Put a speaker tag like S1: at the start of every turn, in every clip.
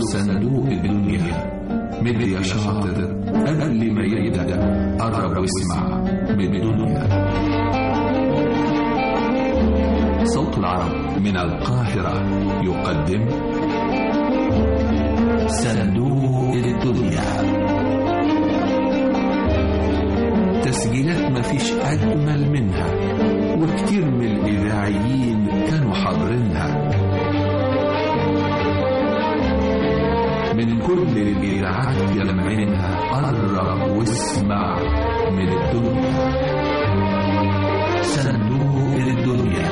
S1: صندوق الدنيا مد يا شاطر قبل ما يبدأ قرب واسمع من الدنيا صوت العرب من القاهرة يقدم صندوق الدنيا تسجيلات مفيش أجمل منها وكتير من الإذاعيين كانوا حاضرينها من كل الإذاعات يلمعينها قرب واسمع من الدنيا صندوق الدنيا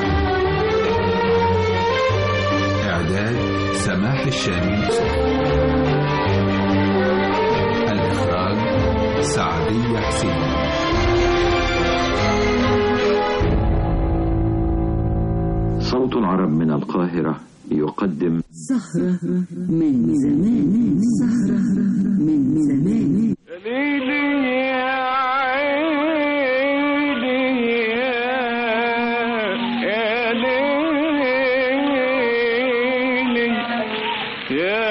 S1: إعداد سماح الشامي الإخراج سعدية حسين
S2: صوت العرب من القاهرة يقدم
S3: سهرة من زمان سهرة من زمان
S4: ليلي يا عيني يا ليلي يا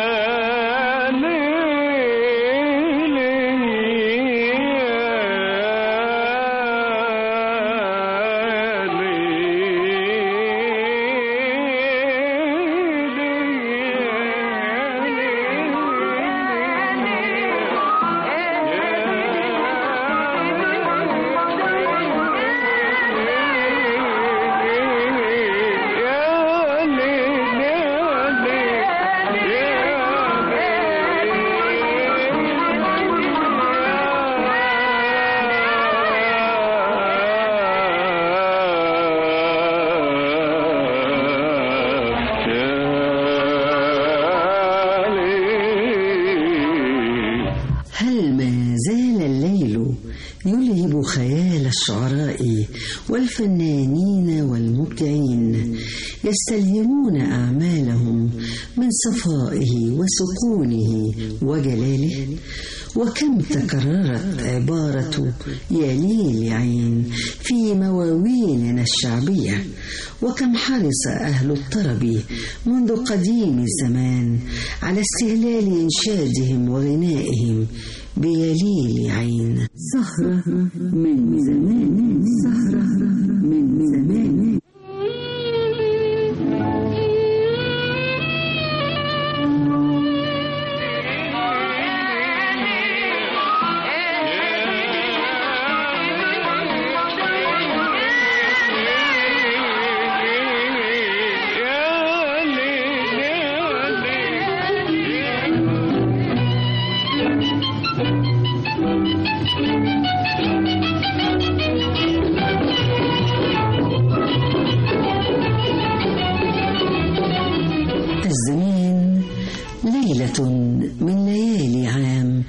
S3: هل ما زال الليل يلهب خيال الشعراء والفنانين والمبدعين يستلهمون أعمالهم من صفائه وسكونه وجلاله وكم تكررت عبارة يا ليل عين في مواويلنا الشعبية وكم حرص أهل الطرب منذ قديم الزمان على استهلال إنشادهم وغنائهم بيا ليل عين سهرة من زمان سهرة من زمان الزمان ليلة من ليالي عام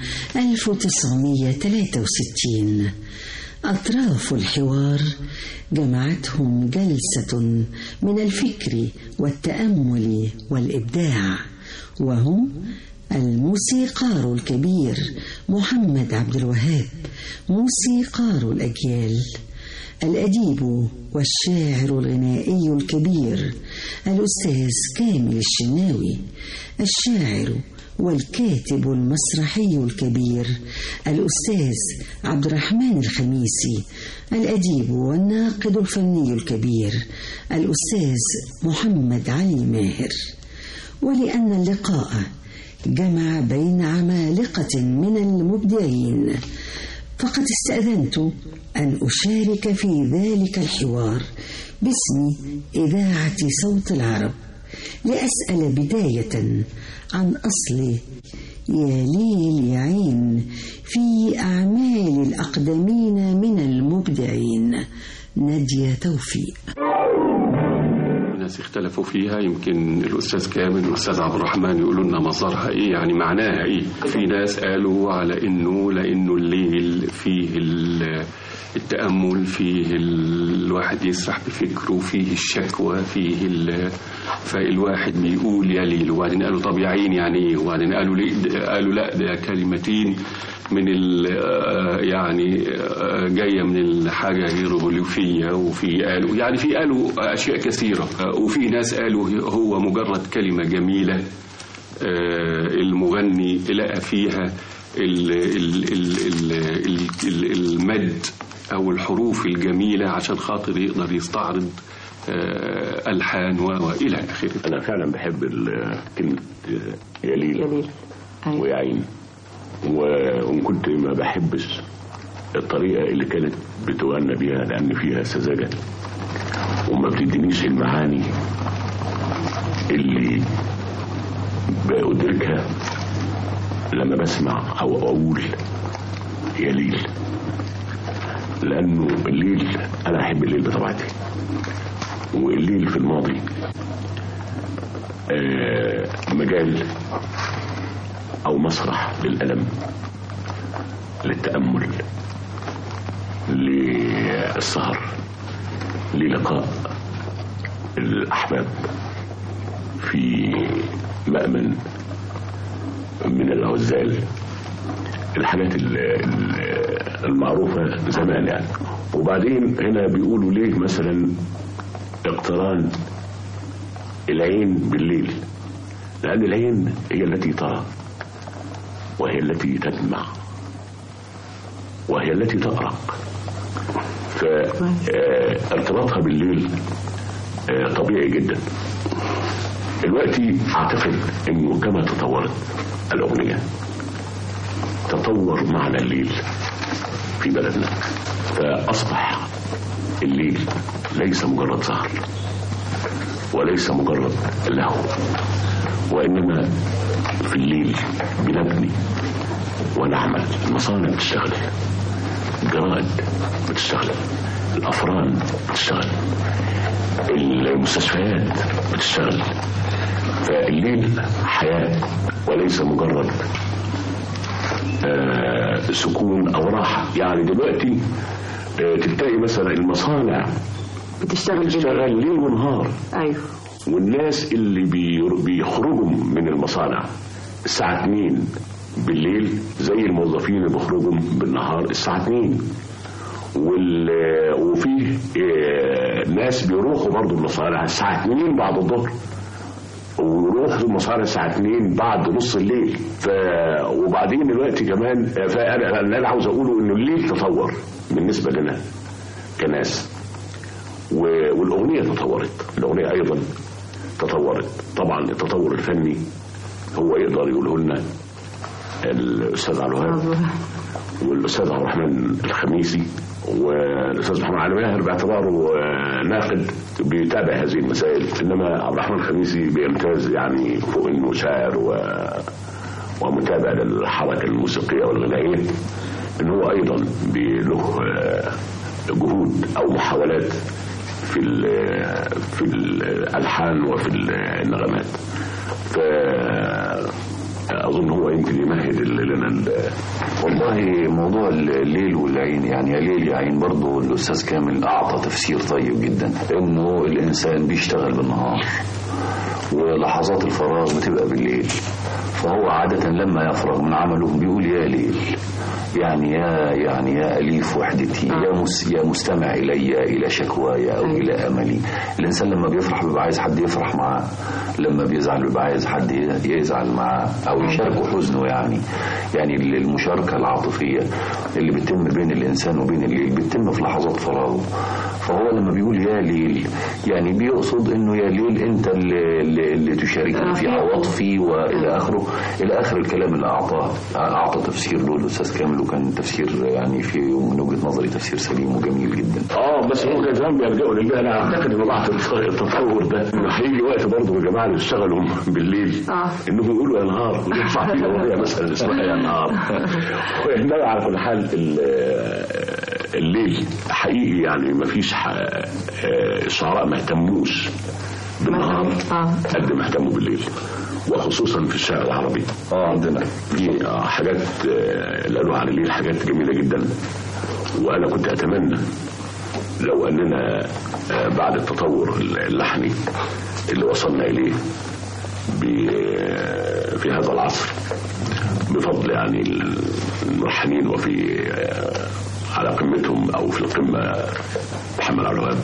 S3: 1963 أطراف الحوار جمعتهم جلسة من الفكر والتأمل والإبداع وهم الموسيقار الكبير محمد عبد الوهاب موسيقار الأجيال الأديب والشاعر الغنائي الكبير الأستاذ كامل الشناوي الشاعر والكاتب المسرحي الكبير الأستاذ عبد الرحمن الخميسي الأديب والناقد الفني الكبير الأستاذ محمد علي ماهر ولأن اللقاء جمع بين عمالقة من المبدعين فقد استأذنت أن أشارك في ذلك الحوار باسم إذاعة صوت العرب لأسأل بداية عن أصل يا ليل يا عين في أعمال الأقدمين من المبدعين نادية توفيق
S5: الناس اختلفوا فيها يمكن الأستاذ كامل والأستاذ عبد الرحمن يقولوا لنا مصدرها إيه يعني معناها إيه في ناس قالوا على إنه لأنه الليل فيه ال- التأمل فيه الواحد يسرح بفكره فيه الشكوى فيه ال- فالواحد بيقول يا ليل وبعدين قالوا طب يا عين يعني إيه وبعدين قالوا لي قالوا لا ده كلمتين من ال يعني آه، جاية من الحاجة هيروغليفية وفي قالوا يعني في قالوا أشياء كثيرة آه، وفي ناس قالوا هو مجرد كلمة جميلة آه، المغني لقى فيها ال- ال- ال- ال- ال- ال- المد أو الحروف الجميلة عشان خاطر يقدر يستعرض آه، ألحان و- وإلى آخره
S6: انا فعلا بحب ال- كلمه يا ليل
S7: جميل أيوة.
S6: ويا عين و- وان كنت ما بحبش الطريقه اللي كانت بتغنى بيها لان فيها سذاجه وما بتدينيش المعاني اللي بأدركها لما بسمع او اقول يا ليل لانه الليل انا احب الليل بطبيعتي والليل في الماضي آه، مجال او مسرح للالم للتامل للسهر للقاء الاحباب في مأمن من العزال الحاجات ال- ال- المعروفة زمان يعني وبعدين هنا بيقولوا ليه مثلا اقتران العين بالليل لأن العين هي التي ترى وهي التي تدمع وهي التي تأرق فارتباطها بالليل آه، طبيعي جدا دلوقتي اعتقد انه كما تطورت الاغنيه تطور معنى الليل في بلدنا فاصبح الليل ليس مجرد سهر وليس مجرد لهو وانما في الليل بنبني ونعمل المصانع بتشتغل الجرائد بتشتغل الافران بتشتغل المستشفيات بتشتغل فالليل حياة وليس مجرد آه، سكون أو راحة يعني دلوقتي آه، تلاقي مثلا المصانع
S7: بتشتغل بالليل
S6: بتشتغل ليل ونهار
S7: أيوة
S6: والناس اللي بي- بيخرجوا من المصانع الساعة 2 بالليل زي الموظفين اللي بيخرجوا بالنهار الساعة 2 وال... وفي آه، ناس بيروحوا برضه المصانع الساعة 2 بعد الظهر ويروحوا المصانع الساعة 2 بعد نص الليل ف... وبعدين دلوقتي كمان آه، فأنا اللي أنا عاوز أقوله إنه الليل تطور بالنسبة لنا كناس و- والأغنية تطورت الأغنية أيضا تطورت طبعا التطور الفني هو يقدر يقوله لنا الأستاذ علي الوهاب والأستاذ عبد الرحمن الخميسي والأستاذ محمد علي ماهر باعتباره آه، ناقد بيتابع هذه المسائل إنما عبد الرحمن الخميسي بيمتاز يعني فوق إنه شاعر و ومتابع للحركة الموسيقية والغنائية إن هو أيضا بي- له آه، جهود أو محاولات في ال- في الألحان وفي النغمات ف أظن هو يمكن يمهد ال- لنا ال-
S8: والله موضوع الليل والعين يعني يا ليل يا عين برضه الأستاذ كامل أعطى تفسير طيب جدا إنه الإنسان بيشتغل بالنهار ولحظات الفراغ بتبقى بالليل فهو عادة لما يفرغ من عمله بيقول يا ليل يعني يا يعني يا أليف وحدتي يا مس يا مستمع إلي إلى شكواي أو إلى أملي الإنسان لما بيفرح بيبقى عايز حد يفرح معاه لما بيزعل بيبقى عايز حد يزعل معاه أو يشاركه حزنه يعني يعني المشاركة العاطفية اللي بتتم بين الإنسان وبين الليل بتتم في لحظات فراغه فهو لما بيقول يا ليل يعني بيقصد انه يا ليل انت اللي, اللي, اللي تشاركني في عواطفي والى اخره الى اخر الكلام اللي اعطاه اعطى تفسير له الاستاذ كامل وكان تفسير يعني في من وجهه نظري تفسير سليم وجميل جدا
S6: اه بس هو كان زمان بيلجأوا لله انا اعتقد ان بعد التطور ده انه هيجي وقت برضه يا جماعه اللي بيشتغلوا بالليل
S7: آه.
S6: انهم يقولوا يا نهار ويطلع في اغنيه مثلا اسمها يا نهار وانما على كل حال ال- الليل حقيقي يعني ما فيش ح- آه، الشعراء ما اهتموش بالنهار
S7: آه.
S6: قد ما اهتموا بالليل وخصوصا في الشعر العربي
S8: اه عندنا
S6: في آه، حاجات آه، اللي قالوها عن الليل حاجات جميلة جدا وأنا كنت أتمنى لو أننا آه، بعد التطور اللحني اللي وصلنا إليه ب- في هذا العصر بفضل يعني الملحنين وفي آه، على قمتهم أو في القمة محمد عبد الوهاب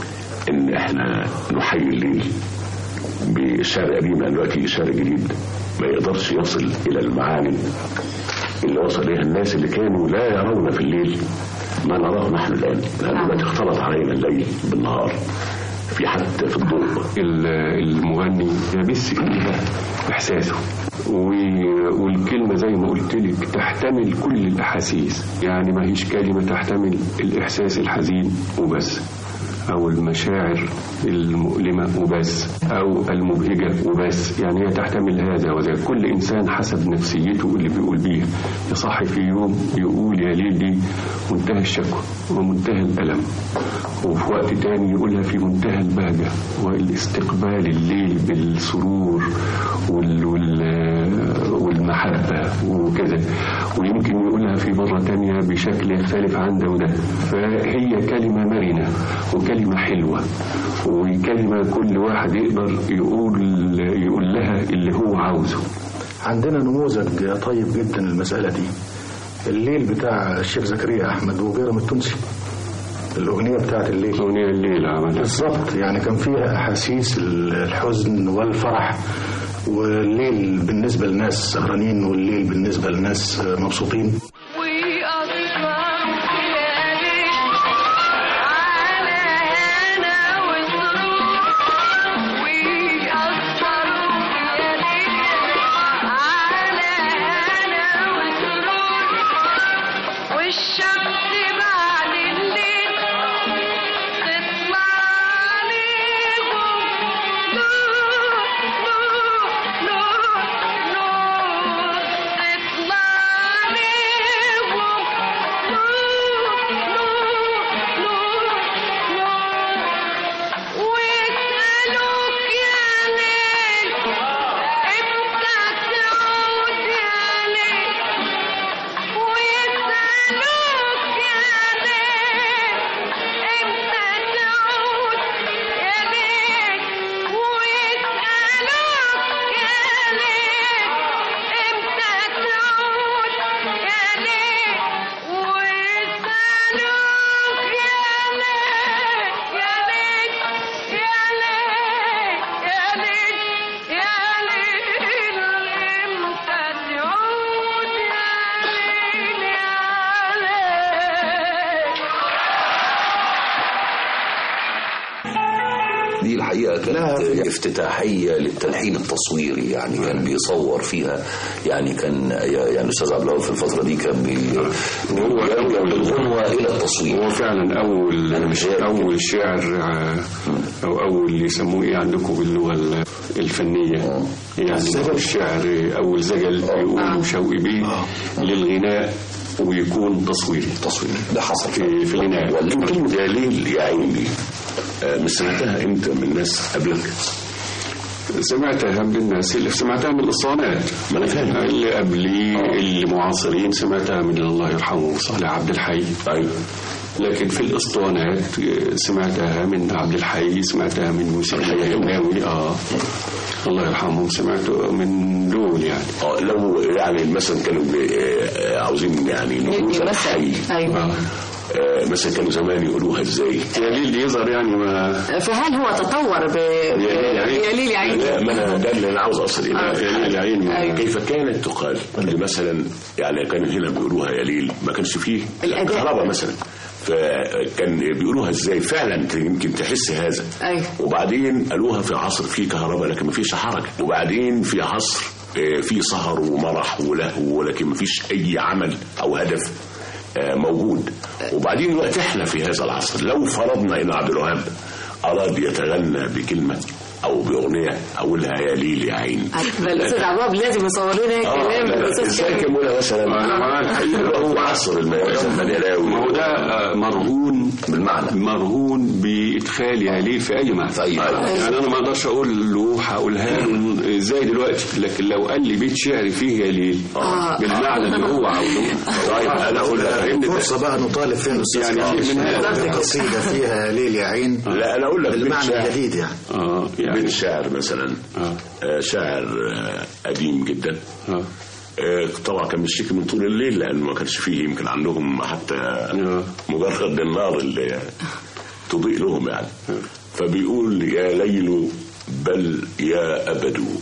S6: إن إحنا نحيي الليل بالشعر القديم لأن دلوقتي الشعر الجديد ما يقدرش يصل الى المعاني اللي وصل اليها الناس اللي كانوا لا يرون في الليل ما نراه نحن الان لان دلوقتي اختلط علينا الليل بالنهار في حتى في الضوء
S5: ال- المغني يمس فيها احساسه و- والكلمه زي ما قلت لك تحتمل كل الاحاسيس يعني ما هيش كلمه تحتمل الاحساس الحزين وبس او المشاعر المؤلمه وبس او المبهجه وبس يعني هي تحتمل هذا وذاك كل انسان حسب نفسيته اللي بيقول بيها يصحي في يوم يقول يا ليل دي منتهى الشكوى ومنتهى الالم وفي وقت تاني يقولها في منتهى البهجة والاستقبال الليل بالسرور وال وال والمحبة وكذا ويمكن يقولها في مرة تانية بشكل يختلف عن ده وده فهي كلمة مرنة وكلمة حلوة وكلمة كل واحد يقدر يقول يقول لها اللي هو عاوزه
S9: عندنا نموذج طيب جدا المسألة دي الليل بتاع الشيخ زكريا أحمد وبيرم التونسي الأغنية بتاعت الليل
S5: أغنية الليل عملها
S9: بالظبط يعني كان فيها أحاسيس الحزن والفرح والليل بالنسبة لناس سهرانين والليل بالنسبة لناس مبسوطين
S10: والشمس بعد الليل تطلع عليهم نور نور نور نور تطلع عليهم نور نور نور نور ويسألوك يا ليل امتى تعود يا ليل ويسألوك يا ليل امتى تعود يا ليل ويسألوك يا ليل امتى تعود يا ليل ويسألوك يا ليل يا ليل يا ليل يا ليل يا ليل امتى تعود يا ليل يا ليل
S11: دي الحقيقة كانت افتتاحية للتلحين التصويري يعني كان بيصور فيها يعني كان يعني الأستاذ عبد الوهاب في الفترة دي كان بي بيلجأ بالغنوة إلى التصوير
S5: هو فعلا اول اول شعر آه، او اول اللي يسموه ايه عندكم باللغه ال- الفنيه يعني الشعر اول زجل يقولوا شوقي بيه للغناء ويكون تصويري
S11: تصويري ده حصل
S5: في, في الغناء
S6: ولكن كلمة يا ليل يا عين دي آه، مش سمعتها امتى من ناس قبلك؟
S5: سمعتها من الناس اللي سمعتها من الاسطوانات
S6: ما انا فاهم
S5: اللي قبلي اللي معاصرين سمعتها من الله يرحمه صالح عبد الحي
S6: ايوه
S5: لكن في الاسطوانات سمعتها من عبد الحي سمعتها من موسيقى يمناوي اه الله يرحمهم سمعته من دول يعني
S6: اه لو يعني مثلا كانوا بي- آه، عاوزين يعني نموذج
S7: مثلا
S6: حي
S7: ايوه
S6: آه، مثلا كانوا زمان يقولوها ازاي؟
S5: يا ليل يظهر يعني ما
S7: فهل هو تطور ب يا ليل يا عين
S6: لا ما انا ده اللي انا عاوز اوصل اليه
S7: آه.
S5: يا ليل يا عين
S7: أيوة.
S6: كيف كانت تقال مثلا يعني كانوا هنا بيقولوها يا ليل ما كانش فيه
S7: الأداء.
S6: كهرباء مثلا فكان بيقولوها ازاي فعلا انت يمكن تحس هذا
S7: ايوه
S6: وبعدين قالوها في عصر فيه كهرباء لكن ما فيش حركه وبعدين في عصر آه، فيه سهر ومرح ولهو ولكن ما فيش اي عمل او هدف آه، موجود وبعدين الوقت احنا في هذا العصر لو فرضنا ان عبد الوهاب اراد يتغنى بكلمه او باغنيه اقولها يا ليل يا عين
S7: فالاستاذ عبد الوهاب لازم يصور لنا
S6: آه،
S7: كلام
S6: لا، لا،
S7: الاستاذ
S6: ازاي
S7: كامل.
S6: كان بيقولها مثلا
S5: أنا معاك.
S6: هو عصر المدرسه المنيلاوي
S5: ما هو ده آه، مرهون
S11: بالمعنى
S5: مرهون بادخال يا ليل في اي معنى
S11: في أي معنى.
S5: يعني انا ما اقدرش اقول له هقولها له ازاي دلوقتي لكن لو قال لي بيت شعري فيه يا ليل بالمعنى اللي هو عاوزه
S6: طيب انا اقول لك
S9: فرصة بقى نطالب فين الأستاذ
S5: يعني
S9: كامل
S5: من هذا.
S9: قصيدة فيها ليل يا عين
S6: لا انا اقول لك بيت
S9: بالمعنى
S6: شعر
S9: الجديد يعني
S5: اه يعني
S6: بيت شعر مثلا
S5: آه.
S6: آه، شاعر آه، قديم جدا
S5: آه.
S6: آه، طبعا كان بيشتكي من طول الليل لان ما كانش فيه يمكن عندهم حتى مجرد النار اللي تضيء لهم يعني فبيقول يا ليل بل يا أبد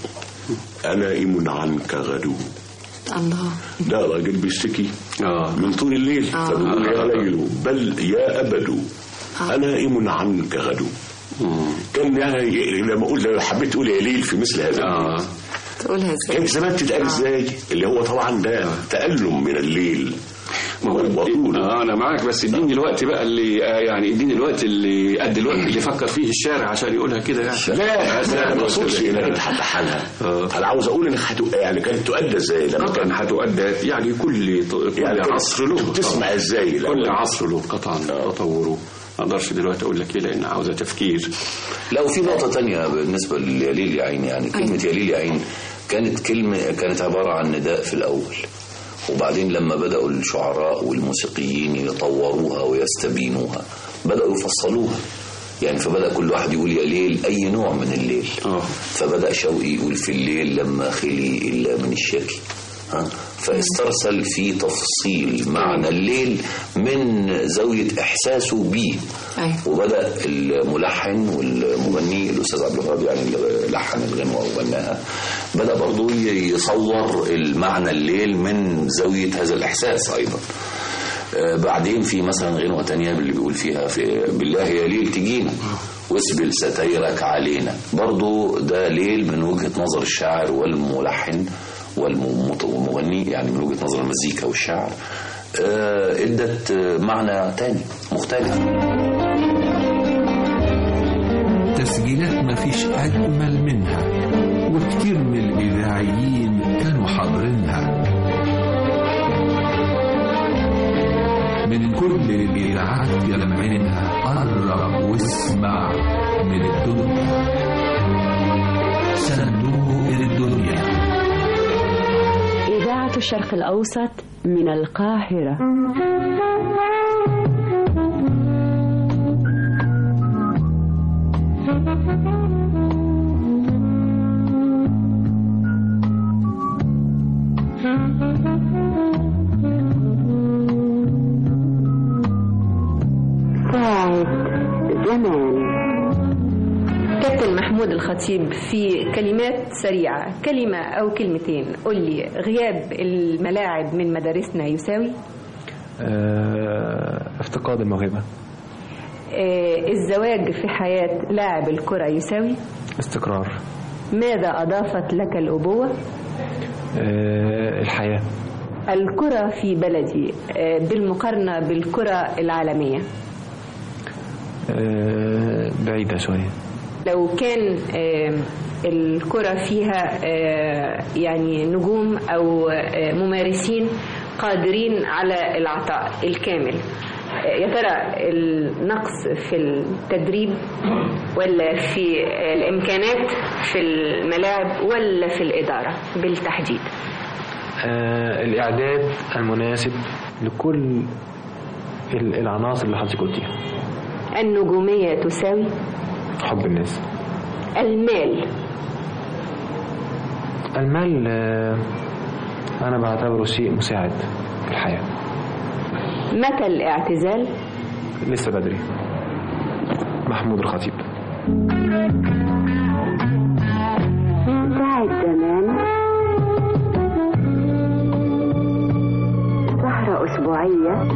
S6: أنائم عنك غدو
S7: الله
S6: ده راجل بيشتكي
S5: آه.
S6: من طول الليل
S7: آه.
S6: فبيقول يا ليل بل يا أبد أنائم عنك غدو كان يعني لما أقول لو حبيت تقول يا ليل في مثل هذا
S5: آه.
S7: تقولها ازاي
S6: كان زمان تتقال ازاي اللي هو طبعا ده تألم من الليل
S5: ما هو
S6: وطول
S5: آه انا معاك بس اديني الوقت بقى اللي آه يعني اديني الوقت اللي قد الوقت اللي فكر فيه الشارع عشان يقولها كده يعني
S6: لا لا ما اقصدش انك انت هتحلها انا عاوز اقول انك هتو... يعني كانت تؤدى ازاي لما كان
S5: قطعا هتؤدى يعني كل كل
S6: يعني كانت
S5: عصر له
S6: تسمع ازاي
S5: كل
S6: الأول؟
S5: عصر له قطعا تطوره ما اقدرش دلوقتي اقول لك ايه لان عاوزه تفكير
S11: لا وفي نقطة تانية بالنسبة ليليل يا عين يعني كلمة يليل يا عين كانت كلمة كانت عبارة عن نداء في الأول وبعدين لما بدأوا الشعراء والموسيقيين يطوروها ويستبينوها بدأوا يفصلوها يعني فبدأ كل واحد يقول يا ليل أي نوع من الليل
S5: اه
S11: فبدأ شوقي يقول في الليل لما خلي إلا من الشكي ها فاسترسل في تفصيل معنى الليل من زاوية إحساسه به
S7: أيوة.
S11: وبدأ الملحن والمغني الأستاذ عبد الوهاب يعني اللي لحن الغنوة وغناها بدأ برضو يصور المعنى الليل من زاوية هذا الإحساس أيضا آه، بعدين في مثلا غنوة تانية اللي بيقول فيها في بالله يا ليل تجينا واسبل ستايرك علينا برضو ده ليل من وجهة نظر الشاعر والملحن والمط- والمغني يعني من وجهة نظر المزيكا والشعر آه، ادت آه، معنى تاني مختلف
S1: تسجيلات مفيش أجمل منها وكتير من الإذاعيين كانوا حاضرينها من كل الإذاعات جمعينها قرب واسمع من الدنيا صندوق الدنيا
S12: إذاعة الشرق الأوسط من القاهرة ساعة زمان
S13: كابتن محمود الخطيب في كلمات سريعة كلمة أو كلمتين قل لي غياب الملاعب من مدارسنا يساوي
S14: آه، افتقاد الموهبة
S13: آه، الزواج في حياة لاعب الكرة يساوي
S14: استقرار
S13: ماذا أضافت لك الأبوة
S14: آه، الحياة
S13: الكرة في بلدي آه، بالمقارنة بالكرة العالمية
S14: آه، بعيدة شوية
S13: لو كان آه، الكرة فيها آه، يعني نجوم أو آه، ممارسين قادرين على العطاء الكامل آه، يا ترى النقص في التدريب ولا في الإمكانات في الملاعب ولا في الإدارة بالتحديد
S14: آه، الإعداد المناسب لكل ال- العناصر اللي حضرتك قلتيها
S13: النجومية تساوي
S14: حب الناس
S13: المال
S14: المال آه، أنا بعتبره شيء مساعد في الحياة
S13: متى الاعتزال
S14: لسه بدري محمود الخطيب
S12: ساعة زمان سهرة أسبوعية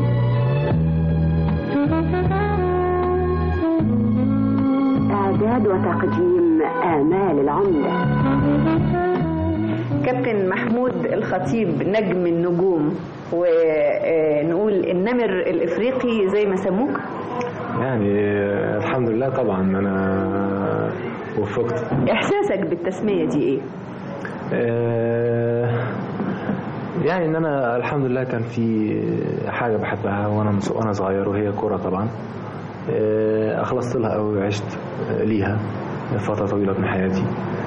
S12: إعداد وتقديم آمال العمدة
S13: كابتن محمود الخطيب نجم النجوم ونقول النمر الافريقي زي ما سموك
S14: يعني آه، الحمد لله طبعا أنا وفقت
S13: احساسك بالتسميه دي ايه
S14: آه، يعني ان انا الحمد لله كان في حاجه بحبها وانا وانا صغير وهي كوره طبعا آه، اخلصت لها او عشت آه، ليها فتره طويله من حياتي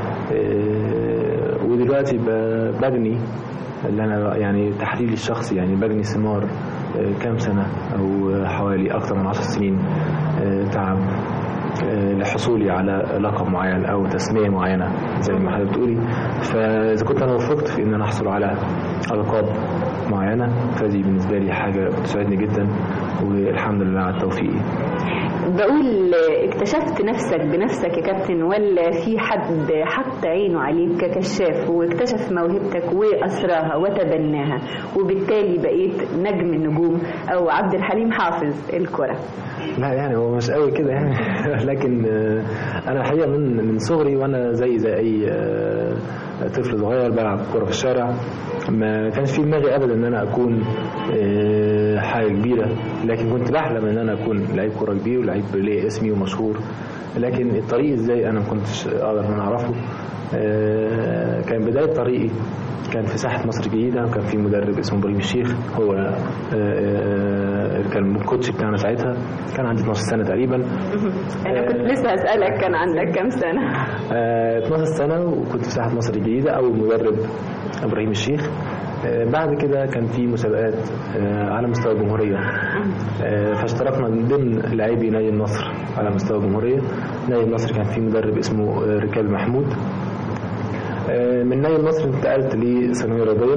S14: آه، ودلوقتي ب- بجني اللي انا يعني تحليلي الشخصي يعني بجني ثمار آه، كام سنه او حوالي اكثر من عشر سنين آه، تعب آه، لحصولي على لقب معين او تسميه معينه زي ما حضرتك بتقولي فاذا كنت انا وفقت في ان انا احصل على القاب معينه فدي بالنسبه لي حاجه بتسعدني جدا والحمد لله على التوفيق
S13: بقول اكتشفت نفسك بنفسك يا كابتن ولا في حد حط عينه عليك ككشاف واكتشف موهبتك وأسراها وتبناها وبالتالي بقيت نجم النجوم أو عبد الحليم حافظ الكرة
S14: لا يعني هو مش قوي كده يعني لكن آه، انا الحقيقه من من صغري وانا زي زي اي آه، طفل صغير بلعب كوره في الشارع ما كانش في دماغي ابدا ان انا اكون آه، حاجه كبيره لكن كنت بحلم ان انا اكون لعيب كوره كبير ولعيب ليه اسمي ومشهور لكن الطريق ازاي انا ما كنتش اقدر ان انا اعرفه آه، كان بدايه طريقي كان في ساحه مصر الجديده وكان في مدرب اسمه ابراهيم الشيخ هو آه، آه، كان الكوتش بتاعنا ساعتها كان عندي 12 سنه تقريبا
S13: أنا كنت لسه هسألك كان عندك كام سنة
S14: آه، 12 سنة وكنت في ساحة مصر الجديدة أول مدرب إبراهيم الشيخ آه، بعد كده كان في مسابقات آه، على مستوى الجمهورية آه، فاشتركنا من ضمن لاعبي نادي النصر على مستوى الجمهورية نادي النصر كان في مدرب اسمه آه، ركاب محمود آه، من نادي النصر انتقلت لثانوية رياضية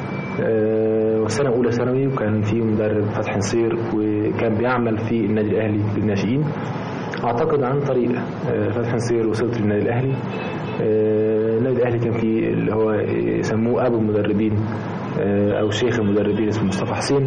S14: آه، وسنة أولى ثانوي وكان في مدرب فتحي نصير وكان بيعمل في النادي الأهلي للناشئين أعتقد عن طريق آه، فتحي نصير وصلت للنادي الأهلي آه، النادي الأهلي كان فيه اللي هو يسموه أبو المدربين آه، أو شيخ المدربين اسمه مصطفى حسين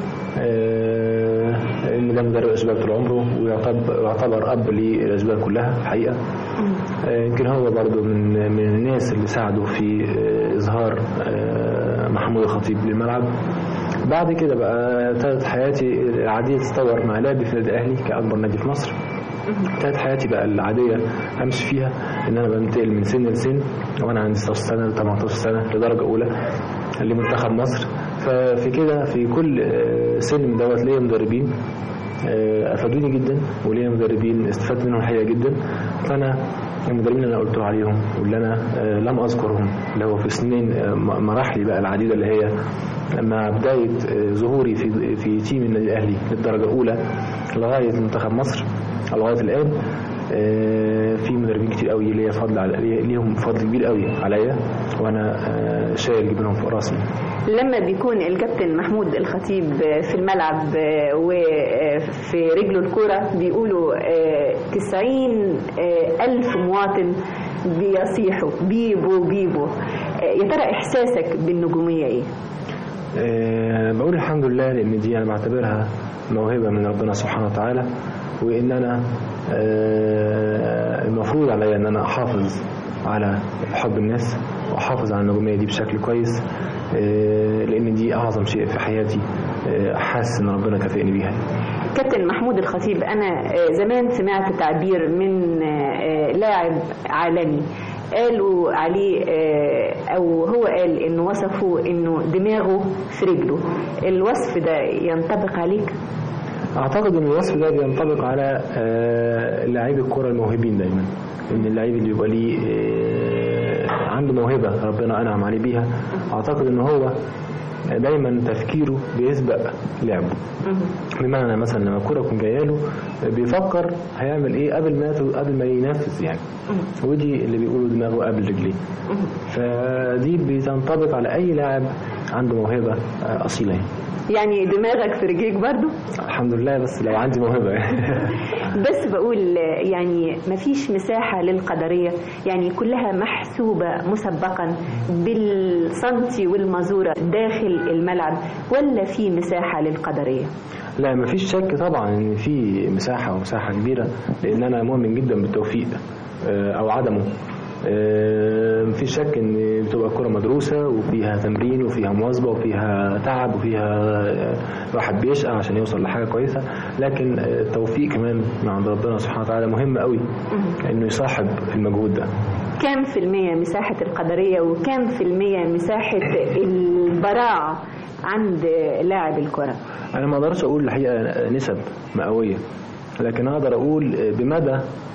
S14: آه، إن ده مدرب أشبال طول عمره ويعتبر يعتبر أب للأشبال كلها الحقيقة آه، يمكن هو برضو من من الناس اللي ساعدوا في آه، إظهار آه، محمود الخطيب للملعب بعد كده بقى ابتدت حياتي العادية تتطور مع لعبي في النادي الأهلي كأكبر نادي في مصر ابتدت حياتي بقى العادية أمشي فيها إن أنا بنتقل من سن لسن وأنا عندي 16 سنة ل 18 سنة لدرجة أولى لمنتخب مصر ففي كده في كل آه، سن من دوت ليا مدربين آه، افادوني جدا وليا مدربين استفدت منهم الحقيقه جدا فانا المدربين اللي انا قلت عليهم واللي انا آه، لم اذكرهم اللي هو في سنين آه، م- مراحلي بقى العديده اللي هي مع بدايه آه، ظهوري في في تيم النادي الاهلي للدرجه الاولى لغايه منتخب مصر لغايه الان آه، في مدربين كتير قوي ليا فضل على ليا- ليهم فضل كبير قوي عليا وانا آه، شايل جبينهم فوق راسي
S13: لما بيكون الكابتن محمود الخطيب في الملعب وفي رجله الكرة بيقولوا آه، 90 آه، ألف مواطن بيصيحوا بيبو بيبو آه، يا ترى إحساسك بالنجومية إيه؟
S14: آه، بقول الحمد لله لان دي انا بعتبرها موهبه من ربنا سبحانه وتعالى وان انا آه، المفروض عليا ان انا احافظ على حب الناس واحافظ على النجوميه دي بشكل كويس آه، لان دي اعظم شيء في حياتي آه، حاسس ان ربنا كافئني بيها
S13: كابتن محمود الخطيب أنا آه، زمان سمعت تعبير من آه، لاعب عالمي قالوا عليه آه، أو هو قال إنه وصفه إنه دماغه في رجله الوصف ده ينطبق عليك؟
S14: اعتقد ان الوصف ده بينطبق على آه، لاعبي الكره الموهوبين دايما ان اللعيب اللي بيبقى ليه آه، عنده موهبه ربنا انعم عليه بيها اعتقد ان هو دايما تفكيره بيسبق لعبه بمعنى مثلا لما الكوره تكون جايه له بيفكر هيعمل ايه قبل ما قبل ما ينفذ يعني ودي اللي بيقولوا دماغه قبل رجليه فدي بتنطبق على اي لاعب عنده موهبه آه، اصيله يعني.
S13: يعني دماغك في رجليك برضو
S14: الحمد لله بس لو عندي موهبه
S13: بس بقول يعني مفيش مساحة للقدرية يعني كلها محسوبة مسبقا بالسنتي والمزورة داخل الملعب ولا في مساحة للقدرية
S14: لا مفيش شك طبعا ان في مساحه ومساحه كبيره لان انا مؤمن جدا بالتوفيق آه، او عدمه آه، مفيش شك ان بتبقى الكره مدروسه وفيها تمرين وفيها مواظبه وفيها تعب وفيها آه، الواحد بيشقى عشان يوصل لحاجه كويسه لكن آه، التوفيق كمان من عند ربنا سبحانه وتعالى مهم قوي انه يصاحب المجهود ده
S13: كام في المية مساحة القدرية وكام في المية مساحة البراعة عند لاعب الكرة
S14: انا ما اقدرش اقول الحقيقه نسب مئويه لكن اقدر اقول بمدى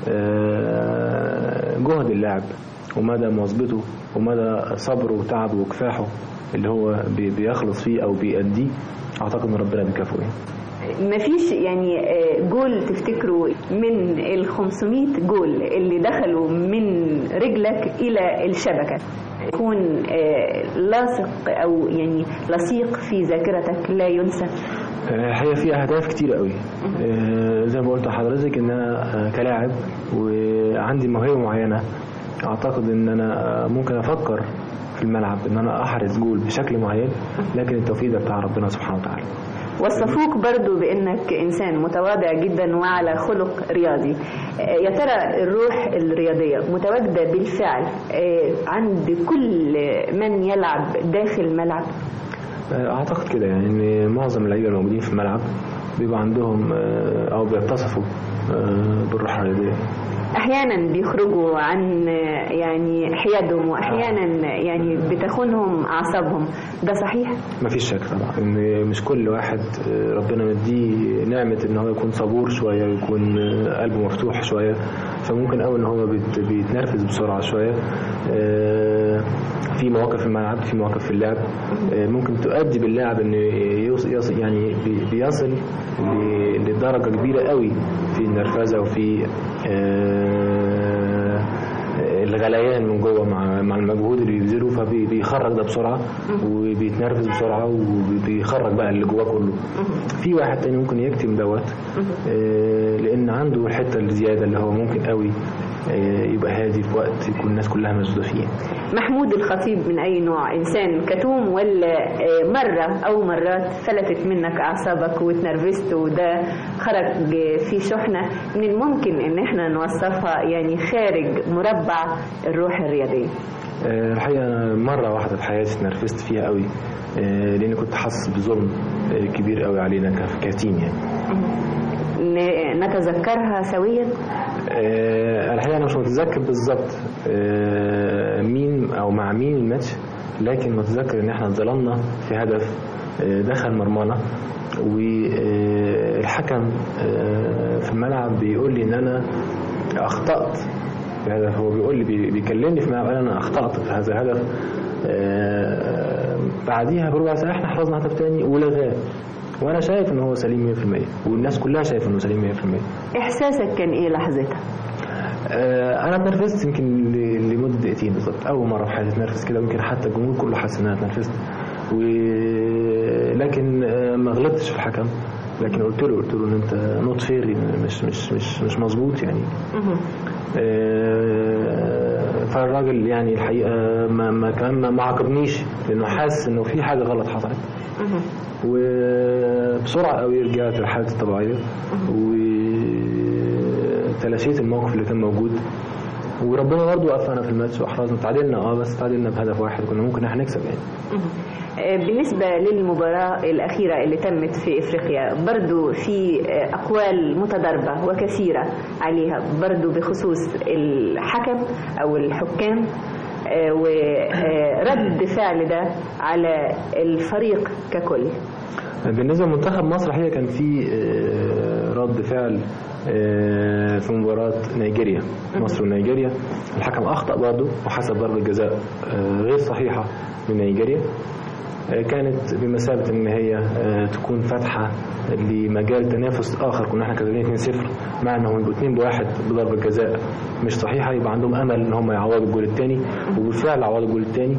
S14: آه، جهد اللاعب ومدى مواظبته ومدى صبره وتعبه وكفاحه اللي هو بي- بيخلص فيه او بيأديه اعتقد ان ربنا بيكافئه يعني.
S13: مفيش يعني آه، جول تفتكروا من ال 500 جول اللي دخلوا من رجلك إلى الشبكة يكون آه، لاصق أو يعني لصيق في ذاكرتك لا ينسى
S14: الحقيقه في اهداف كتير قوي آه، زي ما قلت لحضرتك ان انا آه، كلاعب وعندي موهبه معينه اعتقد ان انا ممكن افكر في الملعب ان انا احرز جول بشكل معين لكن التوفيق ده بتاع ربنا سبحانه وتعالى
S13: وصفوك برضو بأنك إنسان متواضع جدا وعلى خلق رياضي آه، يا ترى الروح الرياضية متواجدة بالفعل آه، عند كل من يلعب داخل الملعب
S14: اعتقد كده يعني ان معظم اللعيبه الموجودين في الملعب بيبقى عندهم آه، او بيتصفوا آه، بالروح الرياضيه
S13: أحيانا بيخرجوا عن آه، يعني حيادهم وأحيانا يعني بتخونهم أعصابهم ده صحيح؟
S14: مفيش شك طبعا ان مش كل واحد آه، ربنا مديه نعمه ان هو يكون صبور شويه ويكون آه، قلبه مفتوح شويه فممكن قوي ان هو بيت- بيتنرفز بسرعه شويه آه، في مواقف في الملعب في مواقف في اللعب آه، ممكن تؤدي باللاعب انه يوص- يص- يعني بي- بيصل ل- لدرجه كبيره قوي في النرفزه وفي آه، الغليان من جوه مع مع المجهود اللي بيبذله فبيخرج ده بسرعه وبيتنرفز بسرعه وبيخرج بقى اللي جواه كله في واحد تاني ممكن يكتم دوت آه، لان عنده الحته الزياده اللي هو ممكن قوي آه، يبقى هادي في وقت يكون الناس كلها مشدوده فيه
S13: محمود الخطيب من أي نوع إنسان كتوم ولا آه، مرة أو مرات فلتت منك أعصابك واتنرفزت وده خرج في شحنة من الممكن إن احنا نوصفها يعني خارج مربع الروح الرياضية
S14: آه، الحقيقه انا مره واحده في حياتي اتنرفزت فيها قوي آه، لان كنت حاسس بظلم آه، كبير قوي علينا ك- كتيم يعني
S13: ن- نتذكرها سويا
S14: آه، الحقيقه انا مش متذكر بالظبط آه، مين او مع مين الماتش لكن متذكر ان احنا اتظلمنا في هدف آه، دخل مرمانا والحكم في الملعب بيقول لي ان انا اخطات في هدف هو بيقول لي بي- بيكلمني في الملعب قال انا اخطات في هذا الهدف آه، بعديها بربع ساعه احنا حفظنا هدف تاني ولغاه وانا شايف ان هو سليم 100% والناس كلها شايفه انه سليم 100%
S13: إحساسك كان إيه لحظتها
S14: آه، انا اتنرفزت يمكن ل- لمده دقيقتين بالظبط اول مره في حياتي اتنرفز كده ويمكن حتى الجمهور كله حس ان انا اتنرفزت و... لكن آه، ما غلطتش في الحكم لكن قلت له قلت له ان انت نوت فير مش مش مش مش مظبوط يعني آه، فالراجل يعني الحقيقه ما ما كمان ما- ما عاقبنيش لانه حاسس انه في حاجه غلط حصلت وبسرعه قوي رجعت لحالتي الطبيعيه وتلاشيت الموقف اللي كان موجود وربنا برضه وقفنا في الماتش واحرزنا تعادلنا اه بس تعادلنا بهدف واحد كنا ممكن احنا نكسب يعني
S13: آه، بالنسبة للمباراة الأخيرة اللي تمت في إفريقيا برضو في آه، أقوال متضاربة وكثيرة عليها برضو بخصوص الحكم أو الحكام آه، ورد فعل ده على الفريق ككل
S14: بالنسبه لمنتخب مصر الحقيقه كان في آه، رد فعل آه، في مباراه نيجيريا مصر ونيجيريا الحكم اخطا برضه وحسب ضربه جزاء آه، غير صحيحه من نيجيريا آه، كانت بمثابه ان هي آه، تكون فاتحه لمجال تنافس اخر كنا احنا كسبانين 2-0 مع انهم يبقوا 2 بواحد بضربه جزاء مش صحيحه يبقى عندهم امل ان هم يعوضوا الجول الثاني وبالفعل عوضوا الجول الثاني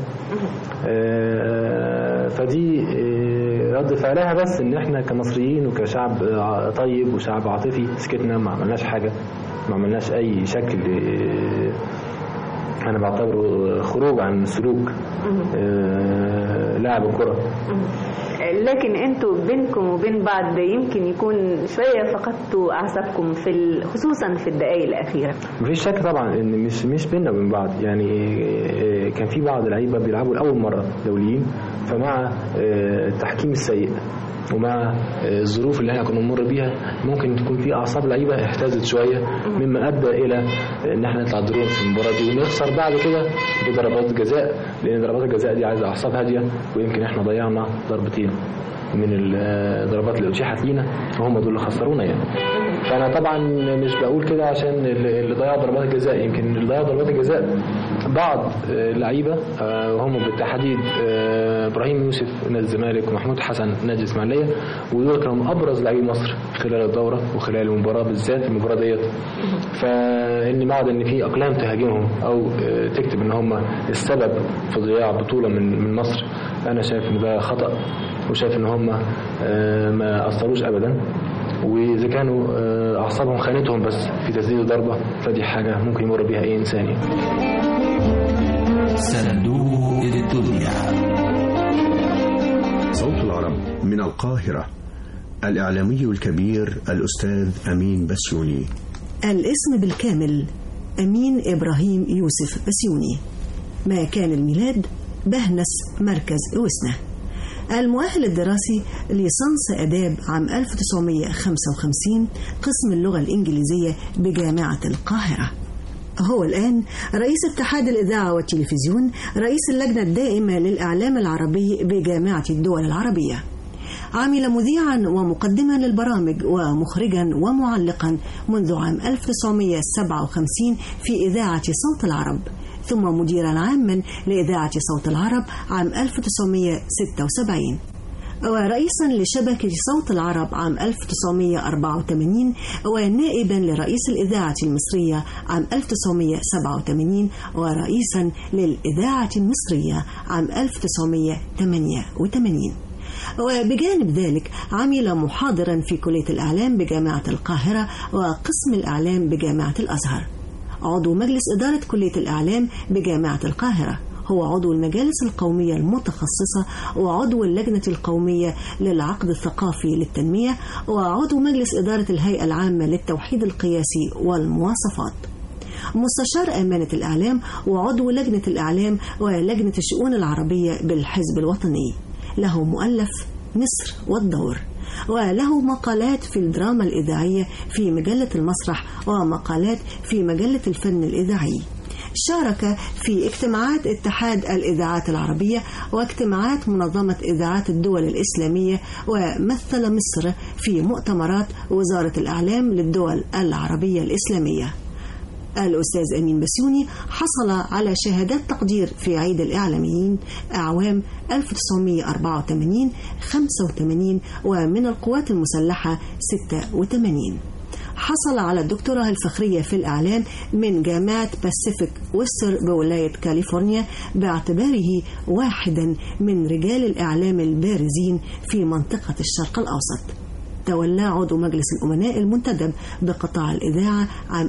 S14: آه، فدي آه، رد فعلها بس ان احنا كمصريين وكشعب آه، طيب وشعب عاطفي سكتنا ما عملناش حاجه ما عملناش اي شكل آه، انا بعتبره خروج عن سلوك آه، لاعب الكره
S13: لكن انتوا بينكم وبين بعض يمكن يكون شوية فقدتوا أعصابكم في ال- خصوصا في الدقائق الأخيرة
S14: مفيش شك طبعا ان مش مش بيننا وبين بعض يعني آه، كان في بعض اللعيبه بيلعبوا لاول مره دوليين فمع آه، التحكيم السيء ومع آه، الظروف اللي احنا كنا بنمر بيها ممكن تكون في اعصاب لعيبه اهتزت شويه مما ادى الى ان احنا نطلع درون في المباراه دي ونخسر بعد كده بضربات جزاء لان ضربات الجزاء دي عايزه اعصاب هاديه ويمكن احنا ضيعنا ضربتين من الضربات اللي اتيحت لينا وهم دول اللي خسرونا يعني فانا طبعا مش بقول كده عشان اللي اللي ضيع ضربات الجزاء يمكن اللي ضيع ضربات الجزاء بعض آه، اللعيبه آه، وهم بالتحديد آه، ابراهيم يوسف نادي الزمالك ومحمود حسن نادي الاسماعيليه ودول كانوا ابرز لاعبي مصر خلال الدوره وخلال المباراه بالذات المباراه ديت فاني بعد ان في اقلام تهاجمهم او آه، تكتب ان هم السبب في ضياع بطوله من من مصر انا شايف ان ده خطا وشايف ان هم آه، ما اثروش ابدا واذا كانوا آه، اعصابهم خانتهم بس في تسديد ضربه فدي حاجه ممكن يمر بيها اي انسان يعني.
S1: صندوق الدنيا
S15: صوت العرب من القاهرة الإعلامي الكبير الأستاذ أمين بسيوني
S16: الاسم بالكامل أمين إبراهيم يوسف بسيوني مكان الميلاد بهنس مركز وسنة المؤهل الدراسي ليسانس آداب عام 1955 قسم اللغة الإنجليزية بجامعة القاهرة هو الآن رئيس اتحاد الإذاعة والتلفزيون رئيس اللجنة الدائمة للإعلام العربي بجامعة الدول العربية عمل مذيعا ومقدما للبرامج ومخرجا ومعلقا منذ عام 1957 في إذاعة صوت العرب ثم مديرا عاما لإذاعة صوت العرب عام 1976 ورئيسا لشبكة صوت العرب عام 1984 ونائبا لرئيس الإذاعة المصرية عام 1987 ورئيسا للإذاعة المصرية عام 1988 وبجانب ذلك عمل محاضرا في كلية الإعلام بجامعة القاهرة وقسم الإعلام بجامعة الأزهر عضو مجلس إدارة كلية الإعلام بجامعة القاهرة هو عضو المجالس القومية المتخصصة وعضو اللجنة القومية للعقد الثقافي للتنمية وعضو مجلس إدارة الهيئة العامة للتوحيد القياسي والمواصفات مستشار أمانة الإعلام وعضو لجنة الإعلام ولجنة الشؤون العربية بالحزب الوطني له مؤلف مصر والدور وله مقالات في الدراما الإذاعية في مجلة المسرح ومقالات في مجلة الفن الإذاعي شارك في اجتماعات اتحاد الإذاعات العربية واجتماعات منظمة إذاعات الدول الإسلامية ومثل مصر في مؤتمرات وزارة الإعلام للدول العربية الإسلامية الأستاذ أمين بسيوني حصل على شهادات تقدير في عيد الإعلاميين أعوام 1984 85 ومن القوات المسلحة 86 حصل على الدكتوراه الفخرية في الإعلام من جامعة باسيفيك وستر بولاية كاليفورنيا باعتباره واحدا من رجال الإعلام البارزين في منطقة الشرق الأوسط تولى عضو مجلس الأمناء المنتدب بقطاع الإذاعة عام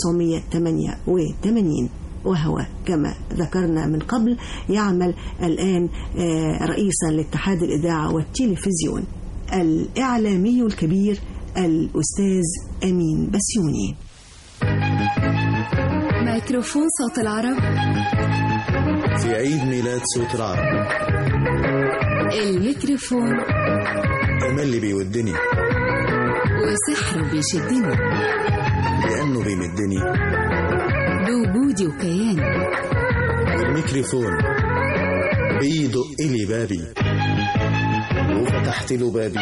S16: 1988 وهو كما ذكرنا من قبل يعمل الآن رئيسا لاتحاد الإذاعة والتلفزيون الإعلامي الكبير الأستاذ أمين بسيوني
S17: ميكروفون صوت العرب
S18: في عيد ميلاد صوت العرب
S17: الميكروفون
S18: أمل بيودني
S17: وسحر بيشدني
S18: لأنه بيمدني
S17: بوجودي وكياني
S18: الميكروفون بيدق لي بابي وفتحت له بابي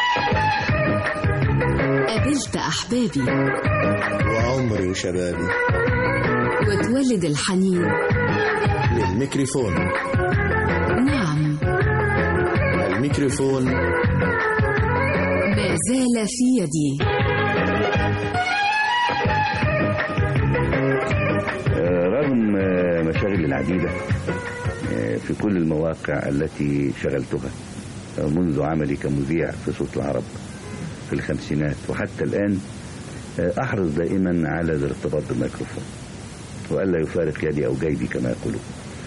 S17: قابلت أحبابي
S18: وعمري وشبابي
S17: وتولد الحنين
S18: للميكروفون
S17: نعم
S18: الميكروفون
S17: ما زال في يدي
S19: رغم مشاغل العديدة في كل المواقع التي شغلتها منذ عملي كمذيع في صوت العرب في الخمسينات وحتى الآن أحرص دائما على الارتباط بالميكروفون وألا يفارق يدي أو جيبي كما يقولون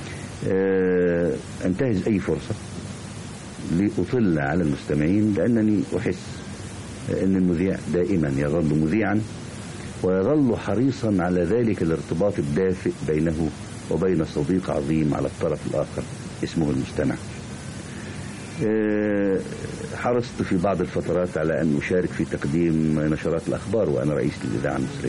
S19: أنتهز أي فرصة لأطل على المستمعين لأنني أحس أن المذيع دائما يظل مذيعا ويظل حريصا على ذلك الارتباط الدافئ بينه وبين صديق عظيم على الطرف الآخر اسمه المستمع حرصت في بعض الفترات على أن أشارك في تقديم نشرات الأخبار وأنا رئيس الإذاعة المصرية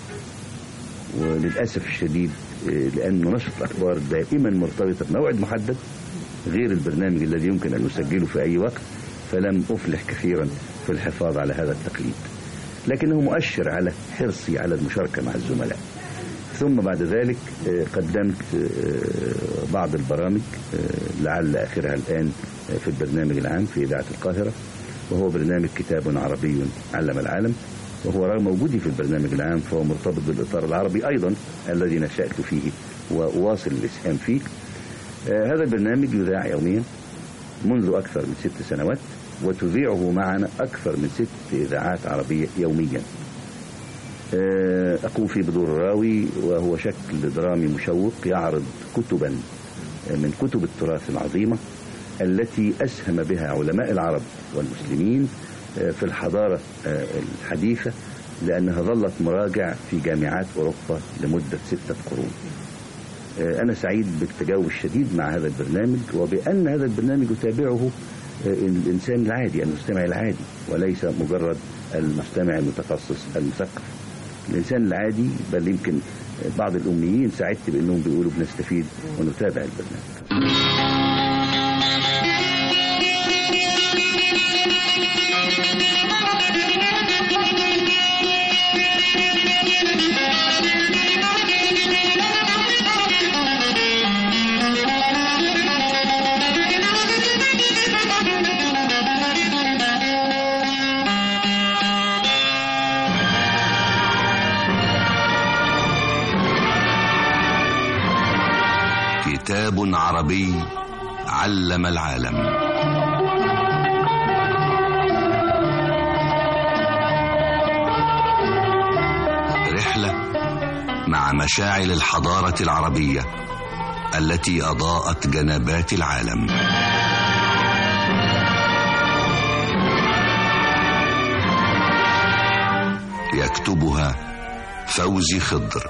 S19: وللأسف الشديد لأن نشرة الأخبار دائما مرتبطة بموعد محدد غير البرنامج الذي يمكن أن أسجله في أي وقت فلم أفلح كثيرا في الحفاظ على هذا التقليد لكنه مؤشر على حرصي على المشاركة مع الزملاء ثم بعد ذلك آه، قدمت آه، بعض البرامج آه، لعل آخرها الآن آه، في البرنامج العام في إذاعة القاهرة وهو برنامج كتاب عربي علم العالم وهو رغم وجودي في البرنامج العام فهو مرتبط بالإطار العربي أيضا الذي نشأت فيه وأواصل الإسهام فيه آه، هذا البرنامج يذاع يوميا منذ أكثر من ست سنوات وتذيعه معنا أكثر من ست إذاعات عربية يوميا آه، أقوم فيه بدور الراوي وهو شكل درامي مشوق يعرض كتبا من كتب التراث العظيمة التي أسهم بها علماء العرب والمسلمين آه، في الحضارة آه، الحديثة لأنها ظلت مراجع في جامعات أوروبا لمدة ستة قرون آه، أنا سعيد بالتجاوب الشديد مع هذا البرنامج وبأن هذا البرنامج يتابعه آه، الإنسان العادي المستمع العادي وليس مجرد المستمع المتخصص المثقف الإنسان العادي بل يمكن بعض الأميين سعدت بأنهم بيقولوا بنستفيد ونتابع البرنامج
S20: كتاب عربي علم العالم رحلة مع مشاعل الحضارة العربية التي أضاءت جنبات العالم يكتبها فوزي خضر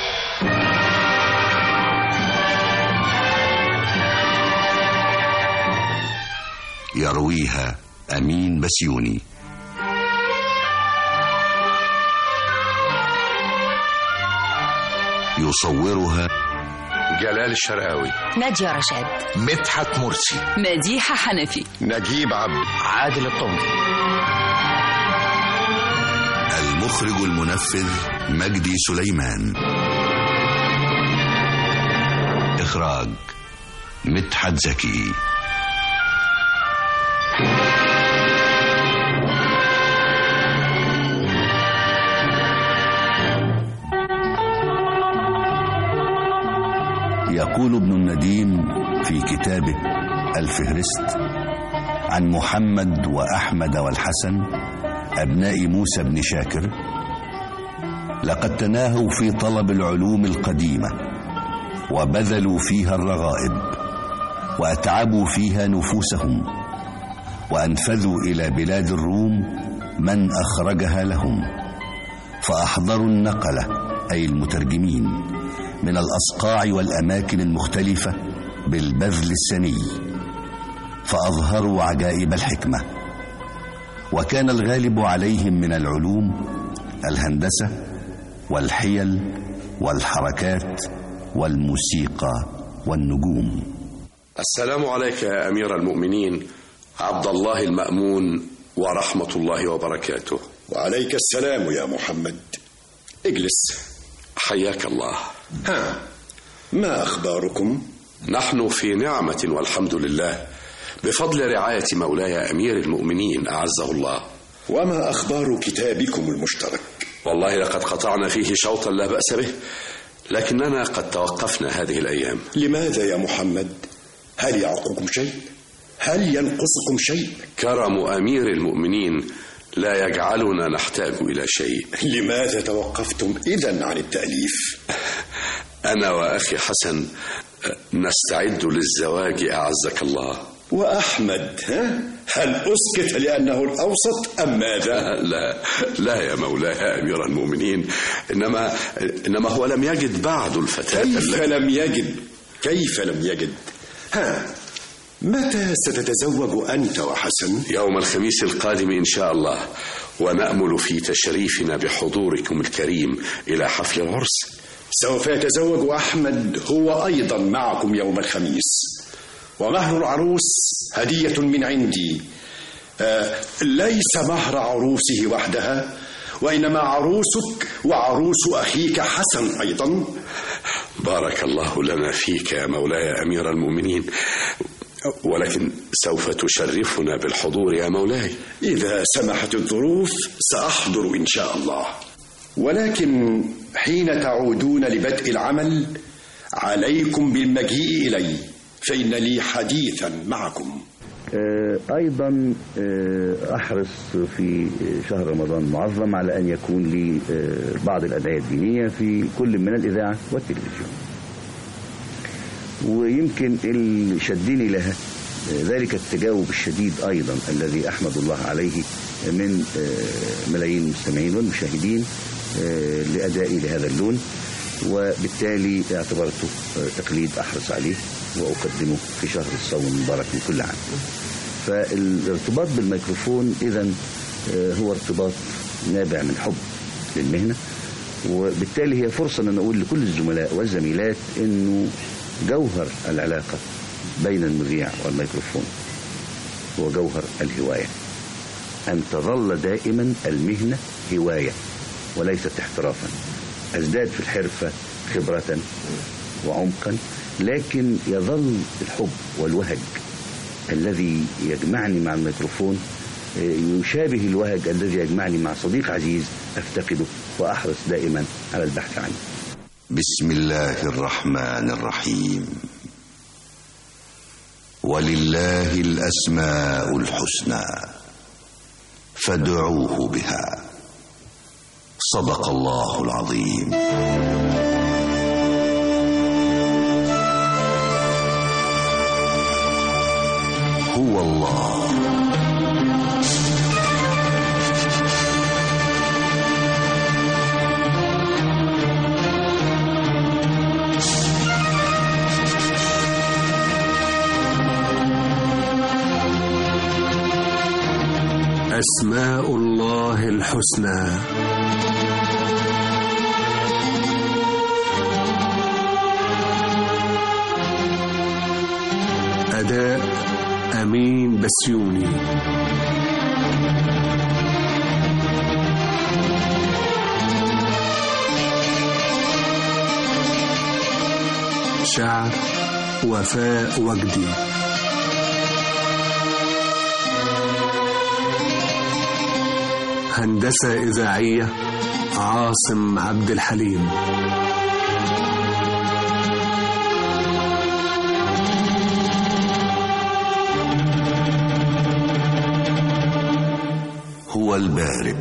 S20: يرويها أمين بسيوني يصورها
S21: جلال الشرقاوي
S22: نادية رشاد
S21: مدحت مرسي
S22: مديحة حنفي
S21: نجيب عبد عادل الطمري
S20: المخرج المنفذ مجدي سليمان إخراج مدحت زكي يقول ابن النديم في كتابه الفهرست عن محمد وأحمد والحسن أبناء موسى بن شاكر لقد تناهوا في طلب العلوم القديمة وبذلوا فيها الرغائب وأتعبوا فيها نفوسهم وأنفذوا إلى بلاد الروم من أخرجها لهم فأحضروا النقلة أي المترجمين من الأصقاع والأماكن المختلفة بالبذل السني فأظهروا عجائب الحكمة وكان الغالب عليهم من العلوم الهندسة والحيل والحركات والموسيقى والنجوم
S23: السلام عليك يا أمير المؤمنين عبد الله المأمون ورحمة الله وبركاته
S24: وعليك السلام يا محمد اجلس
S23: حياك الله
S24: ها ما أخباركم؟
S23: نحن في نعمة والحمد لله بفضل رعاية مولاي أمير المؤمنين أعزه الله
S24: وما أخبار كتابكم المشترك؟
S23: والله لقد قطعنا فيه شوطا لا بأس به لكننا قد توقفنا هذه الأيام
S24: لماذا يا محمد؟ هل يعقكم شيء؟ هل ينقصكم شيء؟
S23: كرم أمير المؤمنين لا يجعلنا نحتاج إلى شيء
S24: لماذا توقفتم إذا عن التأليف؟
S23: أنا وأخي حسن نستعد للزواج أعزك الله
S24: وأحمد ها؟ هل أسكت لأنه الأوسط أم ماذا؟
S23: لا لا يا مولاي أمير المؤمنين إنما إنما هو لم يجد بعد الفتاة
S24: كيف
S23: التي-
S24: لم يجد؟ كيف لم يجد؟ ها متى ستتزوج أنت وحسن؟
S23: يوم الخميس القادم إن شاء الله ونأمل في تشريفنا بحضوركم الكريم إلى حفل العرس
S24: سوف يتزوج أحمد هو أيضا معكم يوم الخميس ومهر العروس هدية من عندي آه ليس مهر عروسه وحدها وإنما عروسك وعروس أخيك حسن أيضا
S23: بارك الله لنا فيك يا مولاي أمير المؤمنين ولكن سوف تشرفنا بالحضور يا مولاي
S24: إذا سمحت الظروف سأحضر إن شاء الله ولكن حين تعودون لبدء العمل عليكم بالمجيء إلي فإن لي حديثا معكم
S19: آه، أيضا آه، أحرص في شهر رمضان المعظم على أن يكون لي آه، بعض الأدعية الدينية في كل من الإذاعة والتلفزيون ويمكن اللي شدني لها ذلك التجاوب الشديد أيضا الذي أحمد الله عليه من ملايين المستمعين والمشاهدين لأدائي لهذا اللون وبالتالي اعتبرته تقليد أحرص عليه وأقدمه في شهر الصوم المبارك من كل عام فالارتباط بالميكروفون إذا هو ارتباط نابع من حب للمهنة وبالتالي هي فرصة أن أقول لكل الزملاء والزميلات أنه جوهر العلاقة بين المذيع والميكروفون هو جوهر الهواية أن تظل دائما المهنة هواية وليست احترافا أزداد في الحرفة خبرة وعمقا لكن يظل الحب والوهج الذي يجمعني مع الميكروفون يشابه الوهج الذي يجمعني مع صديق عزيز أفتقده وأحرص دائما على البحث عنه
S20: بسم الله الرحمن الرحيم ولله الأسماء الحسنى فادعوه بها صدق الله العظيم هو الله
S2: أسماء الله الحسنى أداء أمين بسيوني شعر وفاء وجدي هندسة إذاعية عاصم عبد الحليم
S20: هو البارئ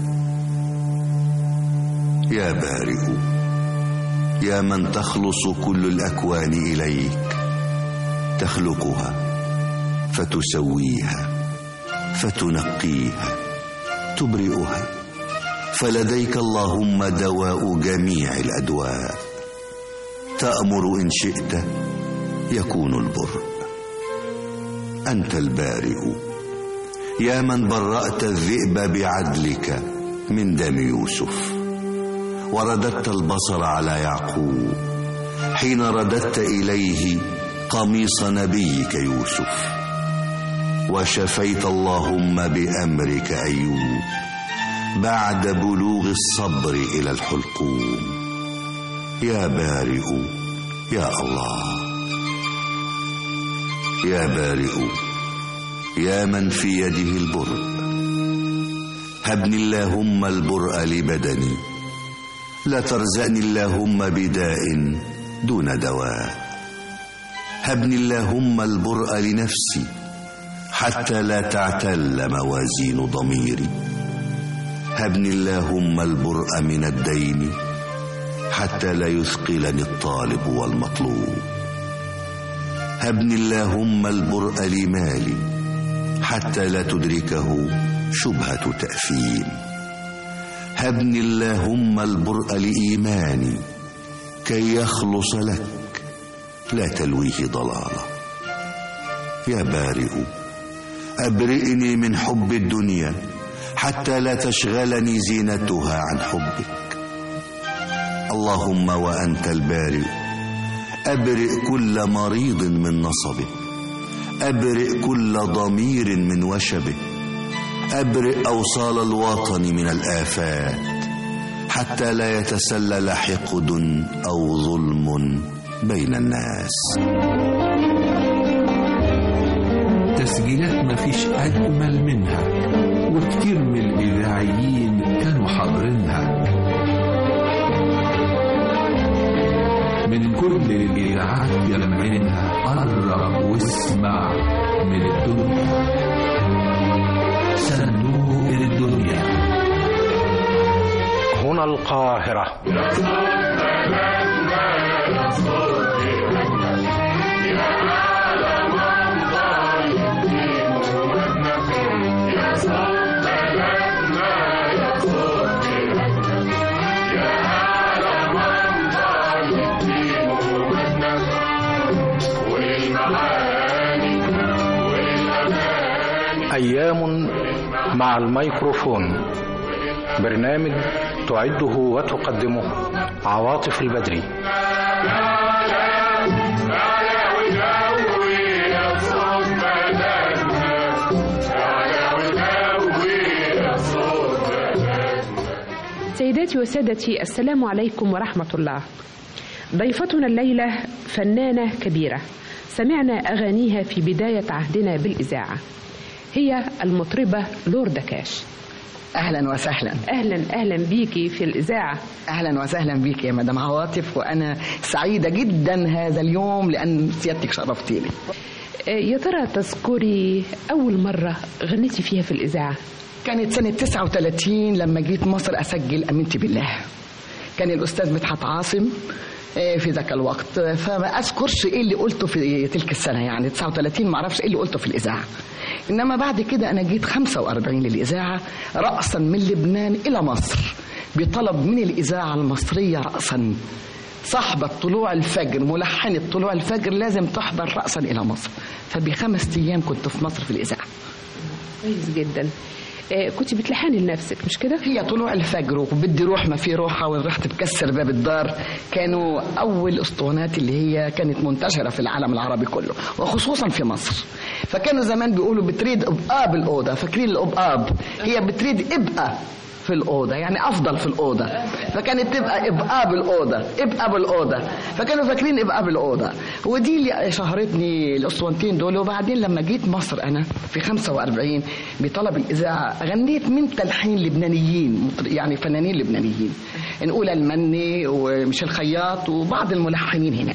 S20: يا بارئ يا من تخلص كل الأكوان إليك تخلقها فتسويها فتنقيها تبرئها فلديك اللهم دواء جميع الأدواء تأمر إن شئت يكون البر أنت البارئ يا من برأت الذئب بعدلك من دم يوسف ورددت البصر على يعقوب حين رددت إليه قميص نبيك يوسف وشفيت اللهم بأمرك أيوب بعد بلوغ الصبر إلى الحلقوم يا بارئ يا الله يا بارئ يا من في يده البرء هبني اللهم البرء لبدني لا ترزقني اللهم بداء دون دواء هبني اللهم البرء لنفسي حتى لا تعتل موازين ضميري هبني اللهم البرء من الدين حتى لا يثقلني الطالب والمطلوب هبني اللهم البرء لمالي حتى لا تدركه شبهة تأثيم هبني اللهم البرء لإيماني كي يخلص لك لا تلويه ضلاله يا بارئ أبرئني من حب الدنيا حتى لا تشغلني زينتها عن حبك اللهم وأنت البارئ أبرئ كل مريض من نصبه أبرئ كل ضمير من وشبه أبرئ أوصال الوطن من الآفات حتى لا يتسلل حقد أو ظلم بين الناس
S1: تسجيلات مفيش أجمل منها وكتير من الإذاعيين كانوا حاضرينها من كل الإذاعات يلمعينها قرب واسمع من الدنيا صندوق الدنيا
S9: هنا القاهرة أيام مع الميكروفون برنامج تعده وتقدمه عواطف البدري
S3: سيداتي وسادتي السلام عليكم ورحمة الله ضيفتنا الليلة فنانة كبيرة سمعنا أغانيها في بداية عهدنا بالإذاعة هي المطربة لوردا كاش
S4: اهلا وسهلا
S3: اهلا اهلا بيكي في الاذاعه
S4: اهلا وسهلا بيكي يا مدام عواطف وانا سعيده جدا هذا اليوم لان سيادتك شرفتيني
S3: يا ترى تذكري اول مره غنيتي فيها في الاذاعه
S4: كانت سنه 39 لما جيت مصر اسجل امنتي بالله كان الاستاذ مدحت عاصم في ذاك الوقت فما اذكرش ايه اللي قلته في تلك السنه يعني 39 ما اعرفش ايه اللي قلته في الاذاعه انما بعد كده انا جيت 45 للاذاعه راسا من لبنان الى مصر بطلب من الاذاعه المصريه راسا صاحبة طلوع الفجر ملحنة طلوع الفجر لازم تحضر رأسا إلى مصر فبخمس أيام كنت في مصر في الإذاعة
S3: كويس جدا كنت بتلحني لنفسك مش كده؟
S4: هي طلوع الفجر وبدي روح ما في روحها ورحت بكسر باب الدار كانوا أول أسطوانات اللي هي كانت منتشرة في العالم العربي كله وخصوصا في مصر فكانوا زمان بيقولوا بتريد إبقاب الأوضة فاكرين الإبقاب هي بتريد إبقى في الأوضة يعني أفضل في الأوضة فكانت تبقى إبقاب الأوضة إبقاب الأوضة فكانوا فاكرين إبقاب الأوضة ودي اللي شهرتني الأسطوانتين دول وبعدين لما جيت مصر أنا في 45 بطلب الإذاعة غنيت من تلحين لبنانيين يعني فنانين لبنانيين نقول المني ومش الخياط وبعض الملحنين هناك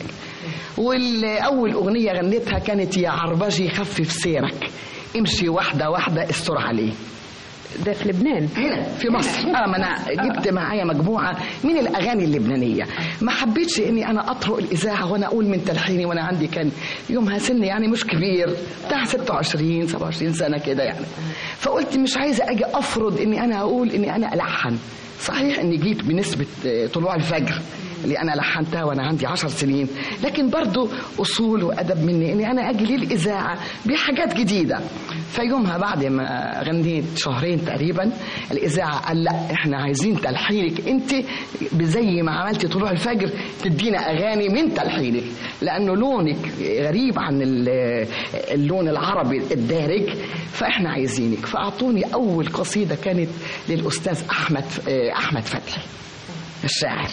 S4: والأول أغنية غنيتها كانت يا عربجي خفف سيرك امشي واحدة واحدة استر عليه
S3: ده في لبنان
S4: هنا في مصر اه ما انا جبت معايا مجموعه من الاغاني اللبنانيه ما حبيتش اني انا اطرق الاذاعه وانا اقول من تلحيني وانا عندي كان يومها سن يعني مش كبير بتاع 26 27 سنه كده يعني فقلت مش عايزه اجي افرض اني انا اقول اني انا الحن صحيح اني جيت بنسبه طلوع الفجر اللي انا لحنتها وانا عندي عشر سنين لكن برضو اصول وادب مني اني انا اجي للاذاعه بحاجات جديده فيومها بعد ما غنيت شهرين تقريبا الاذاعه قال لا احنا عايزين تلحينك انت زي ما عملتي طلوع الفجر تدينا اغاني من تلحينك لانه لونك غريب عن اللون العربي الدارج فاحنا عايزينك فاعطوني اول قصيده كانت للاستاذ احمد احمد فتحي الشاعر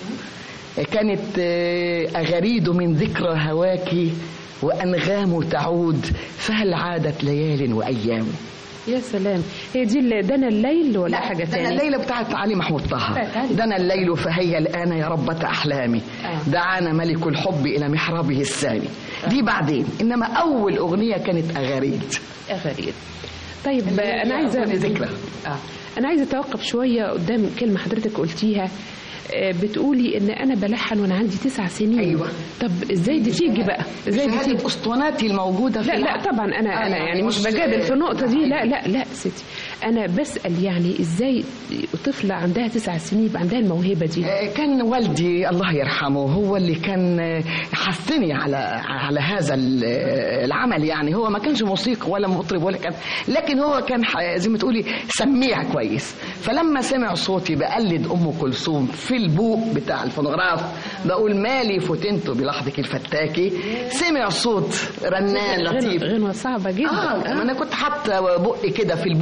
S4: كانت أغريد من ذكرى هواك وأنغام تعود فهل عادت ليال وأيام
S3: يا سلام هي دي دنا الليل ولا حاجة تانية
S4: دنا الليل بتاعت علي محمود طه دنا الليل فهي الآن يا ربة أحلامي آه. دعانا ملك الحب إلى محرابه الثاني آه. دي بعدين إنما أول أغنية كانت أغريد
S3: أغريد طيب أنا عايزة
S4: ذكرى
S3: آه. أنا عايزة أتوقف شوية قدام كلمة حضرتك قلتيها بتقولي ان انا بلحن وانا عندي تسع سنين
S4: ايوه
S3: طب ازاي دي تيجي بقى ازاي دي تيجي
S4: اسطواناتي الموجوده في
S3: لا لا طبعا انا انا يعني مش بجادل في النقطه دي لا لا لا ستي انا بسال يعني ازاي طفله عندها تسع سنين يبقى عندها الموهبه دي
S4: كان والدي الله يرحمه هو اللي كان حثني على على هذا العمل يعني هو ما كانش موسيقى ولا مطرب ولا كان لكن هو كان زي ما تقولي سميع كويس فلما سمع صوتي بقلد ام كلثوم في البوق بتاع الفونوغراف بقول مالي فتنت بلحظك الفتاكي سمع صوت رنان لطيف
S3: غنوه صعبه جدا
S4: اه, آه. انا كنت حاطه بقي كده في البوق جوه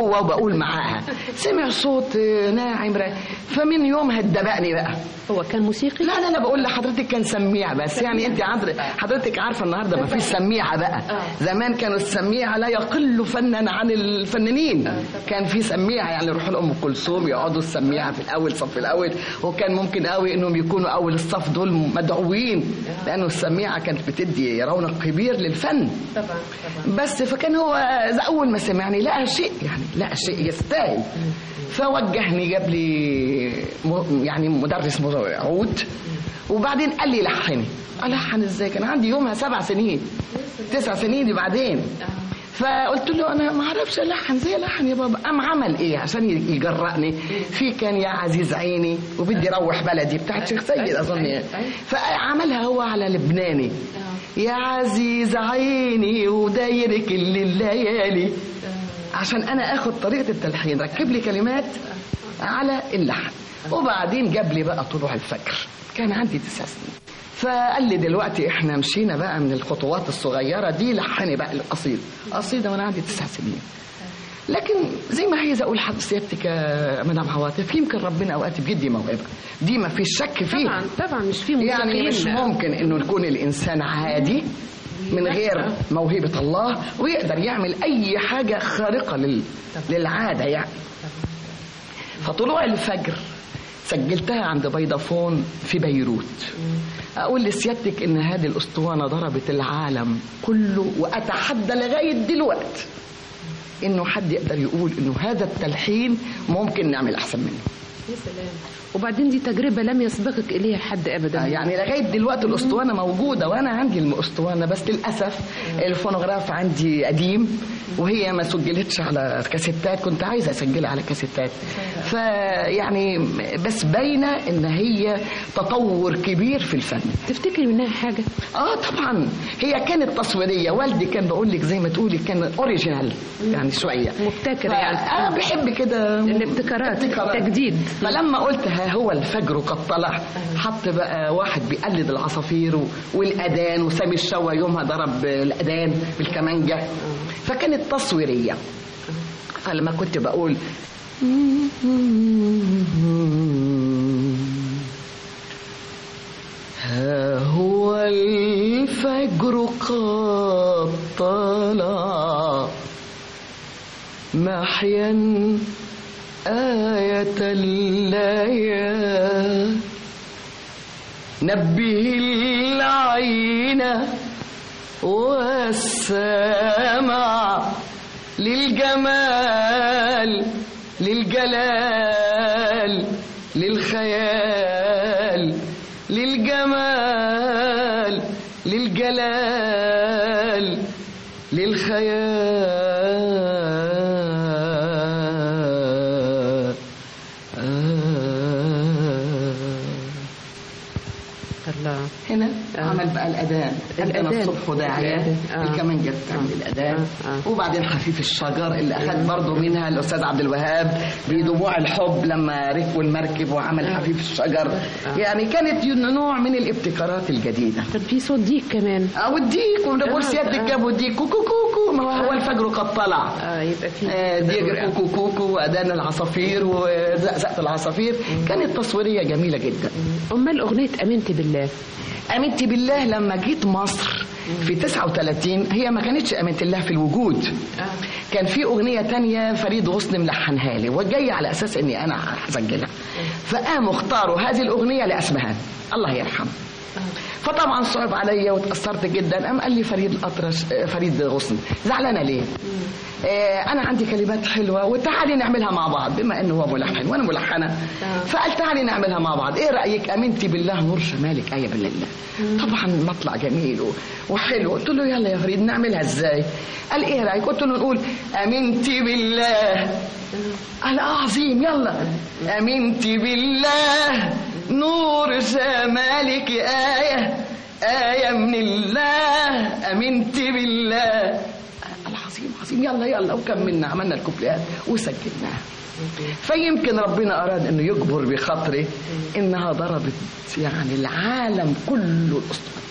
S4: جوه وبقول معاها سمع صوت آه، ناعم را- فمن يومها اتدبقني بقى
S3: هو كان موسيقي
S4: لا لا لا بقول لحضرتك كان سميع بس يعني انت عذر حضرتك عارفه النهارده ما فيش سميعه بقى زمان كانوا السميعه لا يقل فنا عن الفنانين كان في سميعه يعني يروحوا لام كلثوم يقعدوا السميعه في الاول صف الاول وكان ممكن قوي انهم يكونوا اول الصف دول مدعوين لانه السميعه كانت بتدي رونق كبير للفن
S3: طبعا
S4: بس فكان هو إذا اول ما سمعني لقى شيء يعني لقى شيء يستاهل فوجهني جاب لي م- يعني مدرس مز- عود وبعدين قال لي لحني الحن ازاي كان عندي يومها سبع سنين تسع سنين دي بعدين فقلت له انا ما اعرفش الحن زي لحن يا بابا قام عمل ايه عشان يجرأني في كان يا عزيز عيني وبدي اروح بلدي بتاعت شيخ سيد اظن يعني فعملها هو على لبناني يا عزيز عيني وداير كل الليالي عشان انا اخد طريقه التلحين ركب لي كلمات على اللحن وبعدين جاب لي بقى طلوع الفجر كان عندي تسع سنين فقال لي دلوقتي احنا مشينا بقى من الخطوات الصغيره دي لحني بقى القصيده قصيده وانا عندي تسع سنين لكن زي ما عايزه اقول حق سيادتك يا مدام عواطف يمكن ربنا اوقات بيدي موهبه دي ما فيش شك فيه
S3: طبعا طبعا مش في
S4: يعني مش
S3: موسيقيين.
S4: ممكن انه يكون الانسان عادي من غير موهبة الله ويقدر يعمل أي حاجة خارقة لل... للعادة يعني فطلوع الفجر سجلتها عند بيضافون في بيروت أقول لسيادتك إن هذه الأسطوانة ضربت العالم كله وأتحدى لغاية دلوقتي إنه حد يقدر يقول إنه هذا التلحين ممكن نعمل أحسن منه
S3: يا سلام وبعدين دي تجربة لم يسبقك إليها حد أبدا
S4: يعني لغايه دلوقتي الاسطوانه موجوده وانا عندي الاسطوانه بس للاسف الفونوغراف عندي قديم وهي ما سجلتش على كاسيتات كنت عايزه اسجلها على كاسيتات فيعني بس باينه ان هي تطور كبير في الفن
S3: تفتكري منها حاجه
S4: اه طبعا هي كانت تصويريه والدي كان بقول لك زي ما تقولي كان اوريجينال يعني شويه
S3: مبتكر يعني.
S4: انا بحب كده
S3: الابتكارات تجديد
S4: فلما قلت ها هو الفجر قد طلع حط بقى واحد بيقلد العصافير و- والاذان وسامي الشوا يومها ضرب الاذان بالكمانجه فكانت تصويريه فلما كنت بقول ها هو الفجر قد طلع محيا آية الليل نبه العين والسمع للجمال للجلال للخيال للجمال للجلال للخيال
S3: الله
S4: هنا عمل بقى الاذان اذان
S3: الأذان.
S4: الصبح وداعيه
S3: الأذان. آه.
S4: الكمانجه بتعمل الاذان وبعدين حفيف الشجر اللي اخذ برضه منها الاستاذ عبد الوهاب بدموع الحب لما ركبوا المركب وعمل حفيف الشجر يعني كانت نوع من الابتكارات الجديده
S3: طب في صوت ديك كمان
S4: اه والديك ونقول
S3: آه،
S4: سيادتك
S3: آه.
S4: جابوا ديك كوكو كوكو ما هو هو الفجر قد طلع
S3: اه يبقى في
S4: آه، ديك كوكو كوكو واذان العصافير وزقزقه العصافير كانت تصويريه جميله جدا
S3: امال اغنيه امنت بالله
S4: امنت بالله لما جيت مصر في 39 هي ما كانتش امنت الله في الوجود كان في اغنيه تانية فريد غصن ملحنها لي وجاي على اساس اني انا هسجلها فقاموا اختاروا هذه الاغنيه لاسمهان الله يرحمه فطبعا صعب عليا وتاثرت جدا قام قال لي فريد الاطرش آه، فريد غصن زعلانه ليه؟ آه، انا عندي كلمات حلوه وتعالي نعملها مع بعض بما انه هو ملحن وانا ملحنه فقال تعالي نعملها مع بعض ايه رايك امنتي بالله نور شمالك ايه بالله طبعا مطلع جميل و- وحلو قلت له يلا يا فريد نعملها ازاي قال ايه رايك قلت له نقول امنتي بالله قال اه عظيم يلا امنتي بالله نور جمالك آية آية من الله أمنت بالله العظيم عظيم يلا يلا وكملنا عملنا الكوبليات وسجلناها فيمكن ربنا أراد أنه يجبر بخاطري إنها ضربت يعني العالم كله الأسطوانة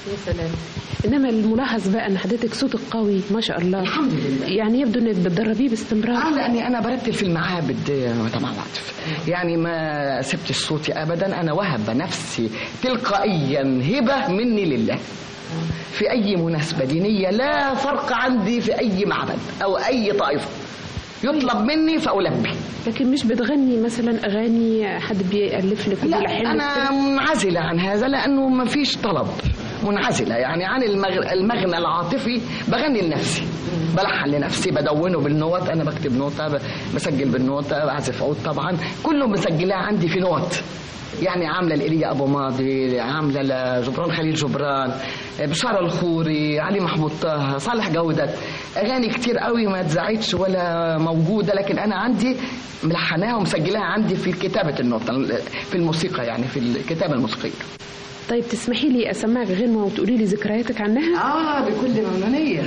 S3: يا سلام انما الملاحظ بقى ان حضرتك صوتك قوي ما شاء الله
S4: الحمد لله
S3: يعني يبدو انك بتدربيه باستمرار
S4: اه لاني انا برتل في المعابد آه، طبعا العاطف يعني ما سبتش صوتي ابدا انا وهب نفسي تلقائيا هبه مني لله في اي مناسبه دينيه لا فرق عندي في اي معبد او اي طائفه يطلب مني فالبي
S3: لكن مش بتغني مثلا اغاني حد بيالف لك
S4: لا
S3: وبيلحن لك
S4: انا
S3: كده؟
S4: منعزله عن هذا لانه ما فيش طلب منعزله يعني عن المغ- المغنى العاطفي بغني لنفسي بلحن لنفسي بدونه بالنوت انا بكتب نوته ب- بسجل بالنوته بعزف عود طبعا كله مسجلاه عندي في نوت يعني عامله لإيليا ابو ماضي عامله لجبران خليل جبران بشارة الخوري علي محمود طه صالح جودت اغاني كتير قوي ما اتذاعتش ولا موجوده لكن انا عندي ملحناها ومسجلاها عندي في كتابه النوتة في الموسيقى يعني في الكتابه الموسيقيه
S3: طيب تسمحي لي اسمعك غنوه وتقولي لي ذكرياتك عنها
S4: اه بكل ممنونيه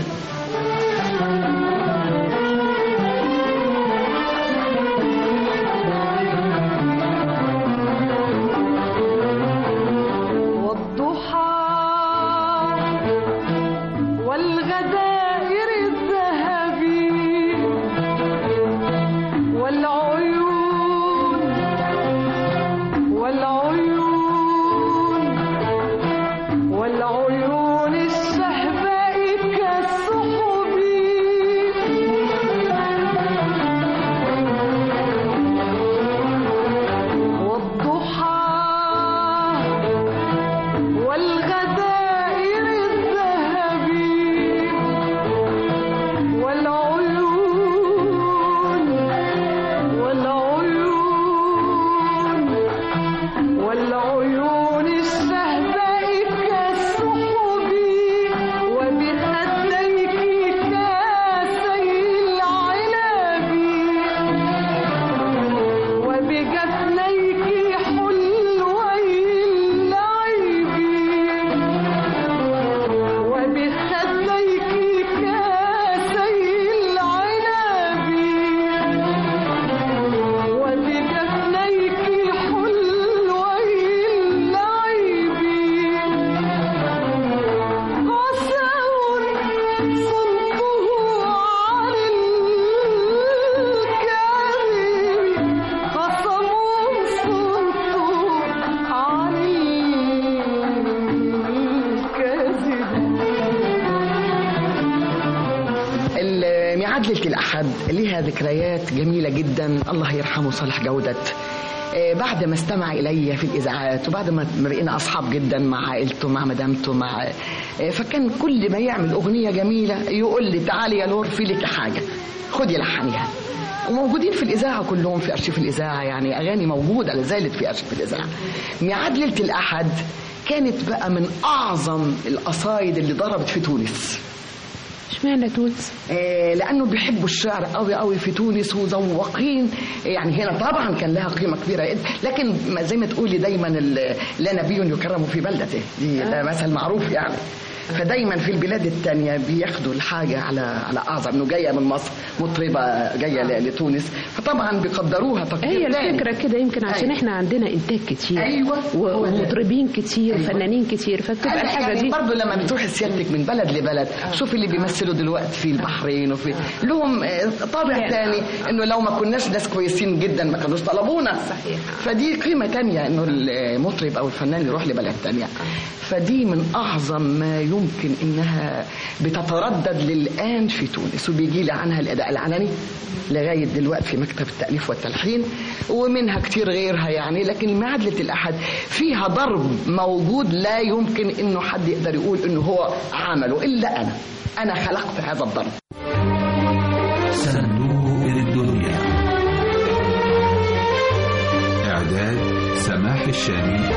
S5: والضحى والغدائر الذهبي والعيون والعيون والعيون الشهباء كالسحب والضحى والغدائر الذهبي والعيون والعيون والعيون الشهباء كالسحب وبخديك كاسي العنب وبجفنيك حلوي اللعب وبخديك كاسي العنب وبجفنيك حلوي اللعب قسم صنته عن الكاذب قسم صنته عن الكاذب
S4: ميعاد ليله الاحد ليها ذكريات جميله جدا الله يرحمه صالح جودت آه، بعد ما استمع الي في الاذاعات وبعد ما ما بقينا اصحاب جدا مع عائلته مع مدامته مع آه، فكان كل ما يعمل اغنيه جميله يقول لي تعالي يا لور في لك حاجه خدي لحنيها وموجودين في الاذاعه كلهم في ارشيف الاذاعه يعني اغاني موجوده لا زالت في ارشيف الاذاعه ميعاد ليله الاحد كانت بقى من اعظم القصايد اللي ضربت في تونس
S3: اشمعنى تونس؟
S4: آه لانه بيحبوا الشعر قوي قوي في تونس وذواقين يعني هنا طبعا كان لها قيمه كبيره جدا لكن ما- زي ما تقولي دايما ال- لا نبي يكرم في بلدته دي ده مثل معروف يعني فدايما في البلاد التانية بياخدوا الحاجة على على أعظم إنه جاية من مصر مطربة جاية ل- لتونس فطبعا بيقدروها تقدير
S3: هي
S4: تاني.
S3: الفكرة كده يمكن عشان
S4: أيوة.
S3: احنا عندنا انتاج كتير
S4: أيوة،
S3: و-
S4: هو ده.
S3: ومطربين كتير وفنانين كتير فبتبقى
S4: أنا
S3: الحاجة
S4: يعني
S3: دي
S4: برضه لما بتروح سيادتك من بلد لبلد شوف اللي بيمثلوا دلوقتي في البحرين وفي لهم آه، طابع تاني انه لو ما كناش ناس كويسين جدا ما كانوش طلبونا صحيح فدي قيمه تانية انه المطرب او الفنان يروح لبلد تانية فدي من اعظم ما يمكن انها بتتردد للان في تونس وبيجي لي عنها الاداء العلني لغايه دلوقتي في مكتب التاليف والتلحين ومنها كتير غيرها يعني لكن معادله الاحد فيها ضرب موجود لا يمكن انه حد يقدر يقول انه هو عمله الا انا انا خلقت هذا الضرب
S1: صندوق الدنيا إعداد سماح الشامي